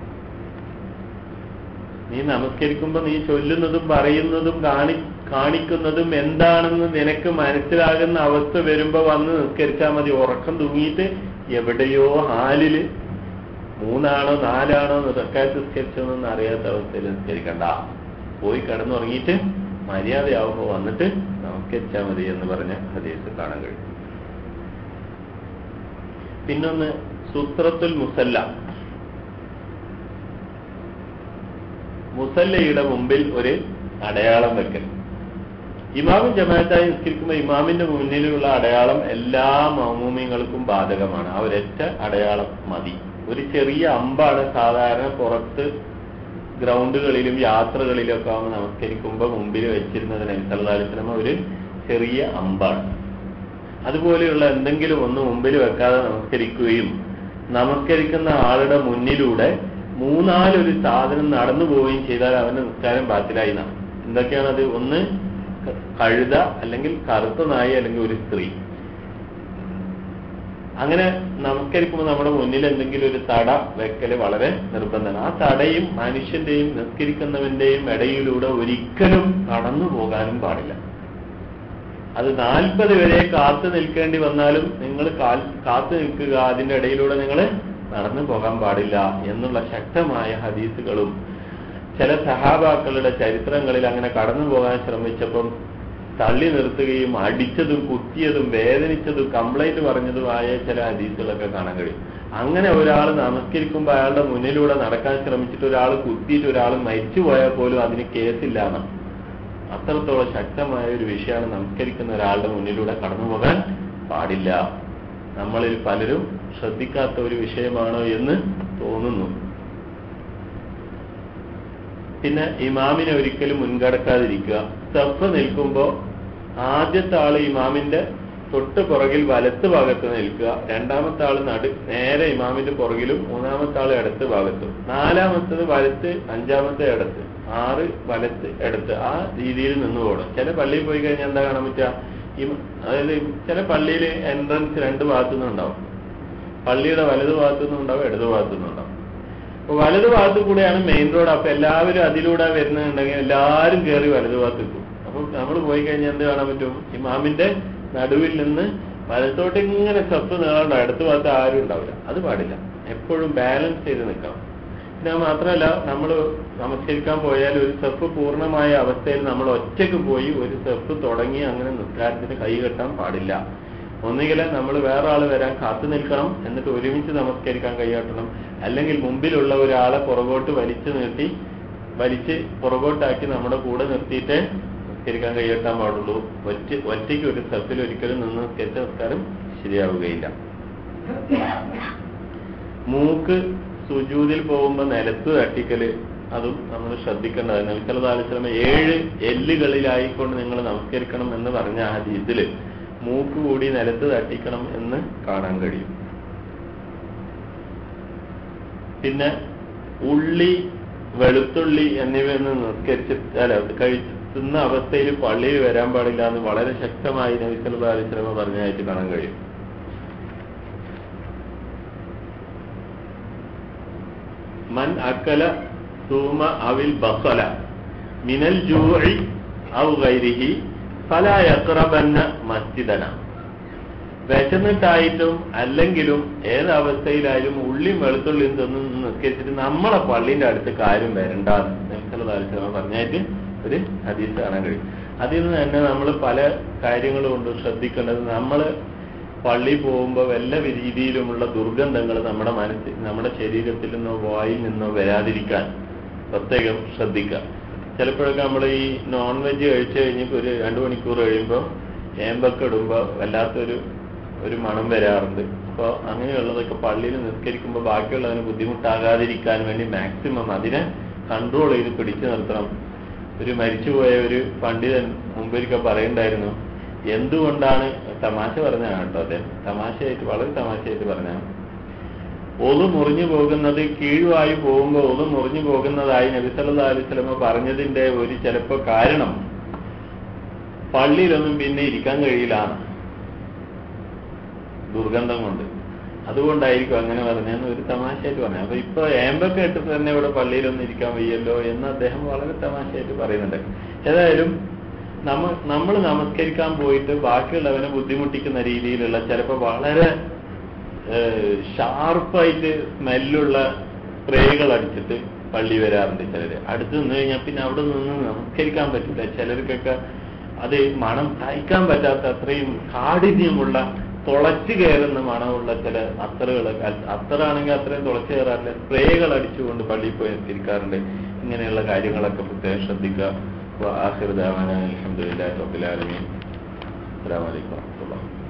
നീ നമസ്കരിക്കുമ്പോ നീ ചൊല്ലുന്നതും പറയുന്നതും കാണി കാണിക്കുന്നതും എന്താണെന്ന് നിനക്ക് മനസ്സിലാകുന്ന അവസ്ഥ വരുമ്പോ വന്ന് നിസ്കരിച്ചാൽ മതി ഉറക്കം തൂങ്ങിയിട്ട് എവിടെയോ ഹാലില് മൂന്നാണോ നാലാണോ നിറക്കാറ്റ് നിസ്കരിച്ചതെന്ന് അറിയാത്ത അവസ്ഥയിൽ നിസ്കരിക്കണ്ട പോയി കിടന്നുറങ്ങിയിട്ട് മര്യാദയാവുമ്പോ വന്നിട്ട് നമസ്കരിച്ചാൽ മതി എന്ന് പറഞ്ഞ ഹദീസ് കാണാൻ കഴിയും പിന്നൊന്ന് സുത്രത്തുൽ മുസല്ല മുസല്ലയുടെ മുമ്പിൽ ഒരു അടയാളം വെക്കൽ ഇമാമും ജമാഅത്തായി നിസ്കരിക്കുമ്പോൾ ഇമാമിന്റെ മുന്നിലുള്ള അടയാളം എല്ലാ മൗമൂമിങ്ങൾക്കും ബാധകമാണ് ആ ഒരൊറ്റ അടയാളം മതി ഒരു ചെറിയ അമ്പാണ് സാധാരണ പുറത്ത് ഗ്രൗണ്ടുകളിലും യാത്രകളിലും ഒക്കെ ആവുമ്പോൾ നമസ്കരിക്കുമ്പോൾ മുമ്പിൽ വെച്ചിരുന്നത് നബിസല്ലാസ്ലമ ഒരു ചെറിയ അമ്പാണ് അതുപോലെയുള്ള എന്തെങ്കിലും ഒന്ന് മുമ്പിൽ വെക്കാതെ നമസ്കരിക്കുകയും നമസ്കരിക്കുന്ന ആളുടെ മുന്നിലൂടെ മൂന്നാലൊരു സാധനം നടന്നു പോവുകയും ചെയ്താൽ അവന്റെ നിസ്കാരം ബാത്തിലായി നാം എന്തൊക്കെയാണത് ഒന്ന് ക- കഴുത അല്ലെങ്കിൽ കറുത്ത നായി അല്ലെങ്കിൽ ഒരു സ്ത്രീ അങ്ങനെ നമസ്കരിക്കുമ്പോൾ നമ്മുടെ മുന്നിൽ എന്തെങ്കിലും ഒരു തട വെക്കല് വളരെ നിർബന്ധമാണ് ആ തടയും മനുഷ്യന്റെയും നിസ്കരിക്കുന്നവന്റെയും ഇടയിലൂടെ ഒരിക്കലും കടന്നു പോകാനും പാടില്ല അത് നാൽപ്പത് വരെ കാത്തു നിൽക്കേണ്ടി വന്നാലും നിങ്ങൾ കാത്തു നിൽക്കുക അതിന്റെ ഇടയിലൂടെ നിങ്ങൾ നടന്നു പോകാൻ പാടില്ല എന്നുള്ള ശക്തമായ ഹദീസുകളും ചില സഹാബാക്കളുടെ ചരിത്രങ്ങളിൽ അങ്ങനെ കടന്നു പോകാൻ ശ്രമിച്ചപ്പം തള്ളി നിർത്തുകയും അടിച്ചതും കുത്തിയതും വേദനിച്ചതും കംപ്ലൈന്റ് പറഞ്ഞതുമായ ചില ഹദീസുകളൊക്കെ കാണാൻ കഴിയും അങ്ങനെ ഒരാൾ നമസ്കരിക്കുമ്പോൾ അയാളുടെ മുന്നിലൂടെ നടക്കാൻ ശ്രമിച്ചിട്ട് ഒരാൾ കുത്തിയിട്ട് ഒരാൾ മരിച്ചു പോയാൽ പോലും അതിന് കേസില്ല എന്നാണ് അത്രത്തോളം ശക്തമായ ഒരു വിഷയമാണ് നമസ്കരിക്കുന്ന ഒരാളുടെ മുന്നിലൂടെ കടന്നു പോകാൻ പാടില്ല നമ്മളിൽ പലരും ശ്രദ്ധിക്കാത്ത ഒരു വിഷയമാണോ എന്ന് തോന്നുന്നു പിന്നെ ഇമാമിനെ ഒരിക്കലും മുൻകടക്കാതിരിക്കുക സഫ് നിൽക്കുമ്പോൾ ആദ്യത്തെ ആള് ഇമാമിന്റെ തൊട്ട് പുറകിൽ വലത്ത് ഭാഗത്ത് നിൽക്കുക രണ്ടാമത്തെ ആള് നടു നേരെ ഇമാമിന്റെ പുറകിലും മൂന്നാമത്തെ ആള് ഇടത്ത് ഭാഗത്തും നാലാമത്തത് വലത്ത് അഞ്ചാമത്തെ ഇടത്ത് ആറ് വലത്ത് ഇടത്ത് ആ രീതിയിൽ നിന്ന് പോകണം ചില പള്ളിയിൽ പോയി കഴിഞ്ഞാൽ എന്താ കാണാൻ പറ്റുക ഈ അതായത് ചില പള്ളിയിൽ എൻട്രൻസ് രണ്ട് ഭാഗത്തു നിന്നുണ്ടാവും പള്ളിയുടെ വലത് ഭാഗത്തു നിന്നുണ്ടാവും ഇടത് ഭാഗത്തു നിന്നുണ്ടാവും അപ്പൊ വലത് ഭാഗത്ത് കൂടെയാണ് മെയിൻ റോഡ് അപ്പൊ എല്ലാവരും അതിലൂടെ വരുന്നുണ്ടെങ്കിൽ എല്ലാവരും കയറി വലത് ഭാഗത്ത് എത്തും അപ്പൊ നമ്മൾ പോയി കഴിഞ്ഞാൽ എന്ത് കാണാൻ പറ്റും ഇമാമിന്റെ നടുവിൽ നിന്ന് വലത്തോട്ട് ഇങ്ങനെ സപ്പ് നീളണ്ട അടുത്ത ഭാഗത്ത് ആരും ഉണ്ടാവില്ല അത് പാടില്ല എപ്പോഴും ബാലൻസ് ചെയ്ത് നിൽക്കണം പിന്നെ അത് മാത്രമല്ല നമ്മൾ നമസ്കരിക്കാൻ പോയാൽ ഒരു സെഫ് പൂർണ്ണമായ അവസ്ഥയിൽ നമ്മൾ ഒറ്റയ്ക്ക് പോയി ഒരു സെഫ് തുടങ്ങി അങ്ങനെ നിസ്കാരത്തിന് കൈ കെട്ടാൻ പാടില്ല ഒന്നുകിൽ നമ്മൾ വേറെ ആൾ വരാൻ കാത്തു നിൽക്കണം എന്നിട്ട് ഒരുമിച്ച് നമസ്കരിക്കാൻ കൈകാട്ടണം അല്ലെങ്കിൽ മുമ്പിലുള്ള ഒരാളെ പുറകോട്ട് വലിച്ചു നീട്ടി വലിച്ച് പുറകോട്ടാക്കി നമ്മുടെ കൂടെ നിർത്തിയിട്ട് നിസ്കരിക്കാൻ കൈകെട്ടാൻ പാടുള്ളൂ ഒറ്റ ഒറ്റയ്ക്ക് ഒരു സെഫിൽ ഒരിക്കലും നിന്ന് നിസ്കരിച്ച നിസ്കാരം ശരിയാവുകയില്ല മൂക്ക് സുജൂതിൽ പോകുമ്പോൾ നിലത്ത് തട്ടിക്കല് അതും നമ്മൾ ശ്രദ്ധിക്കേണ്ടതാണ് നബിസലാസ്ലമ ഏഴ് എല്ലുകളിലായിക്കൊണ്ട് നിങ്ങൾ നമസ്കരിക്കണം എന്ന് പറഞ്ഞ ആ ഹദീസില് മൂക്ക് കൂടി നിലത്ത് തട്ടിക്കണം എന്ന് കാണാൻ കഴിയും പിന്നെ ഉള്ളി വെളുത്തുള്ളി എന്നിവയൊന്നും നിസ്കരിച്ച് അല്ല കഴിക്കുന്ന അവസ്ഥയിൽ പള്ളിയിൽ വരാൻ പാടില്ല എന്ന് വളരെ ശക്തമായി നബിസല്ലാ അലിസ്ലമ പറഞ്ഞതായിട്ട് കാണാൻ കഴിയും മൻ അക്കല സൂമ അവിൽ ബസല മിനൽ ജൂഇ ഔ ഗൈരിഹി ഫലാ യഖ്റബന്ന മസ്ജിദന വിശന്നിട്ടായിട്ടും അല്ലെങ്കിലും ഏതവസ്ഥയിലായാലും ഉള്ളിയും വെളുത്തുള്ളിയും തിന്ന് നിസ്കരിച്ചിട്ട് നമ്മളെ പള്ളിന്റെ അടുത്ത് കാര്യം വരണ്ടാന്ന് നബിസല്ലാസ്ലാമ പറഞ്ഞായിട്ട് ഒരു ഹദീസ് കാണാൻ കഴിയും അതിൽ നിന്ന് തന്നെ നമ്മൾ പല കാര്യങ്ങളും കൊണ്ട് ശ്രദ്ധിക്കേണ്ടത് നമ്മൾ പള്ളി പോകുമ്പോൾ വല്ല രീതിയിലുമുള്ള ദുർഗന്ധങ്ങൾ നമ്മുടെ മനസ്സിൽ നമ്മുടെ ശരീരത്തിൽ നിന്നോ വായിൽ നിന്നോ വരാതിരിക്കാൻ പ്രത്യേകം ശ്രദ്ധിക്കുക ചിലപ്പോഴൊക്കെ നമ്മൾ ഈ നോൺ വെജ് കഴിച്ചു കഴിഞ്ഞിട്ട് ഒരു രണ്ടു മണിക്കൂർ കഴിയുമ്പോൾ ഏമ്പൊക്കെ ഇടുമ്പോൾ വല്ലാത്തൊരു ഒരു മണം വരാറുണ്ട് അപ്പോൾ അങ്ങനെയുള്ളതൊക്കെ പള്ളിയിൽ നിസ്കരിക്കുമ്പോൾ ബാക്കിയുള്ളതിന് ബുദ്ധിമുട്ടാകാതിരിക്കാൻ വേണ്ടി മാക്സിമം അതിനെ കൺട്രോൾ ചെയ്ത് പിടിച്ചു നിർത്തണം ഒരു മരിച്ചുപോയ ഒരു പണ്ഡിതൻ മുമ്പൊരിക്കൽ പറയുണ്ടായിരുന്നു എന്തുകൊണ്ടാണ് തമാശ പറഞ്ഞാണ് കേട്ടോ അദ്ദേഹം തമാശയായിട്ട് വളരെ തമാശയായിട്ട് പറഞ്ഞാണ് ഒതു മുറിഞ്ഞു പോകുന്നത് കീഴുവായി പോകുമ്പോൾ ഒതു മുറിഞ്ഞു പോകുന്നതായി നബിസല്ലാ അലിസ്ലമ പറഞ്ഞതിന്റെ ഒരു ചിലപ്പോ കാരണം പള്ളിയിലൊന്നും പിന്നെ ഇരിക്കാൻ കഴിയില്ല ദുർഗന്ധം കൊണ്ട് അതുകൊണ്ടായിരിക്കും അങ്ങനെ പറഞ്ഞെന്ന് ഒരു തമാശയായിട്ട് പറഞ്ഞു അപ്പൊ ഇപ്പൊ ഏമ്പൊക്കെ ഇട്ടിട്ട് തന്നെ ഇവിടെ പള്ളിയിലൊന്നും ഇരിക്കാൻ വയ്യല്ലോ എന്ന് അദ്ദേഹം വളരെ തമാശയായിട്ട് പറയുന്നുണ്ട് ഏതായാലും നമ്മ നമ്മൾ നമസ്കരിക്കാൻ പോയിട്ട് ബാക്കിയുള്ളവനെ ബുദ്ധിമുട്ടിക്കുന്ന രീതിയിലുള്ള ചിലപ്പോൾ വളരെ ഷാർപ്പായിട്ട് സ്മെല്ലുള്ള സ്പ്രേകൾ അടിച്ചിട്ട് പള്ളി വരാറുണ്ട് ചിലര് അടുത്ത് നിന്ന് കഴിഞ്ഞാൽ പിന്നെ അവിടെ നിന്ന് നമസ്കരിക്കാൻ പറ്റില്ല ചിലർക്കൊക്കെ അത് മണം സഹിക്കാൻ പറ്റാത്ത അത്രയും കാഠിന്യമുള്ള തുളച്ചു കയറുന്ന മണമുള്ള ചില അത്തറുകളൊക്കെ അത്തറാണെങ്കിൽ അത്രയും തുളച്ചു കയറാറില്ല സ്പ്രേകൾ അടിച്ചുകൊണ്ട് പള്ളിയിൽ പോയി നിസ്കരിക്കാറുണ്ട് ഇങ്ങനെയുള്ള കാര്യങ്ങളൊക്കെ പ്രത്യേകം ശ്രദ്ധിക്കുക വാഹിർ ദാവാന അലഹമുല്ലാ റബ്ബുലാലമീൻ അസ്സാം വലൈക്കും വാഹമത്തുള്ള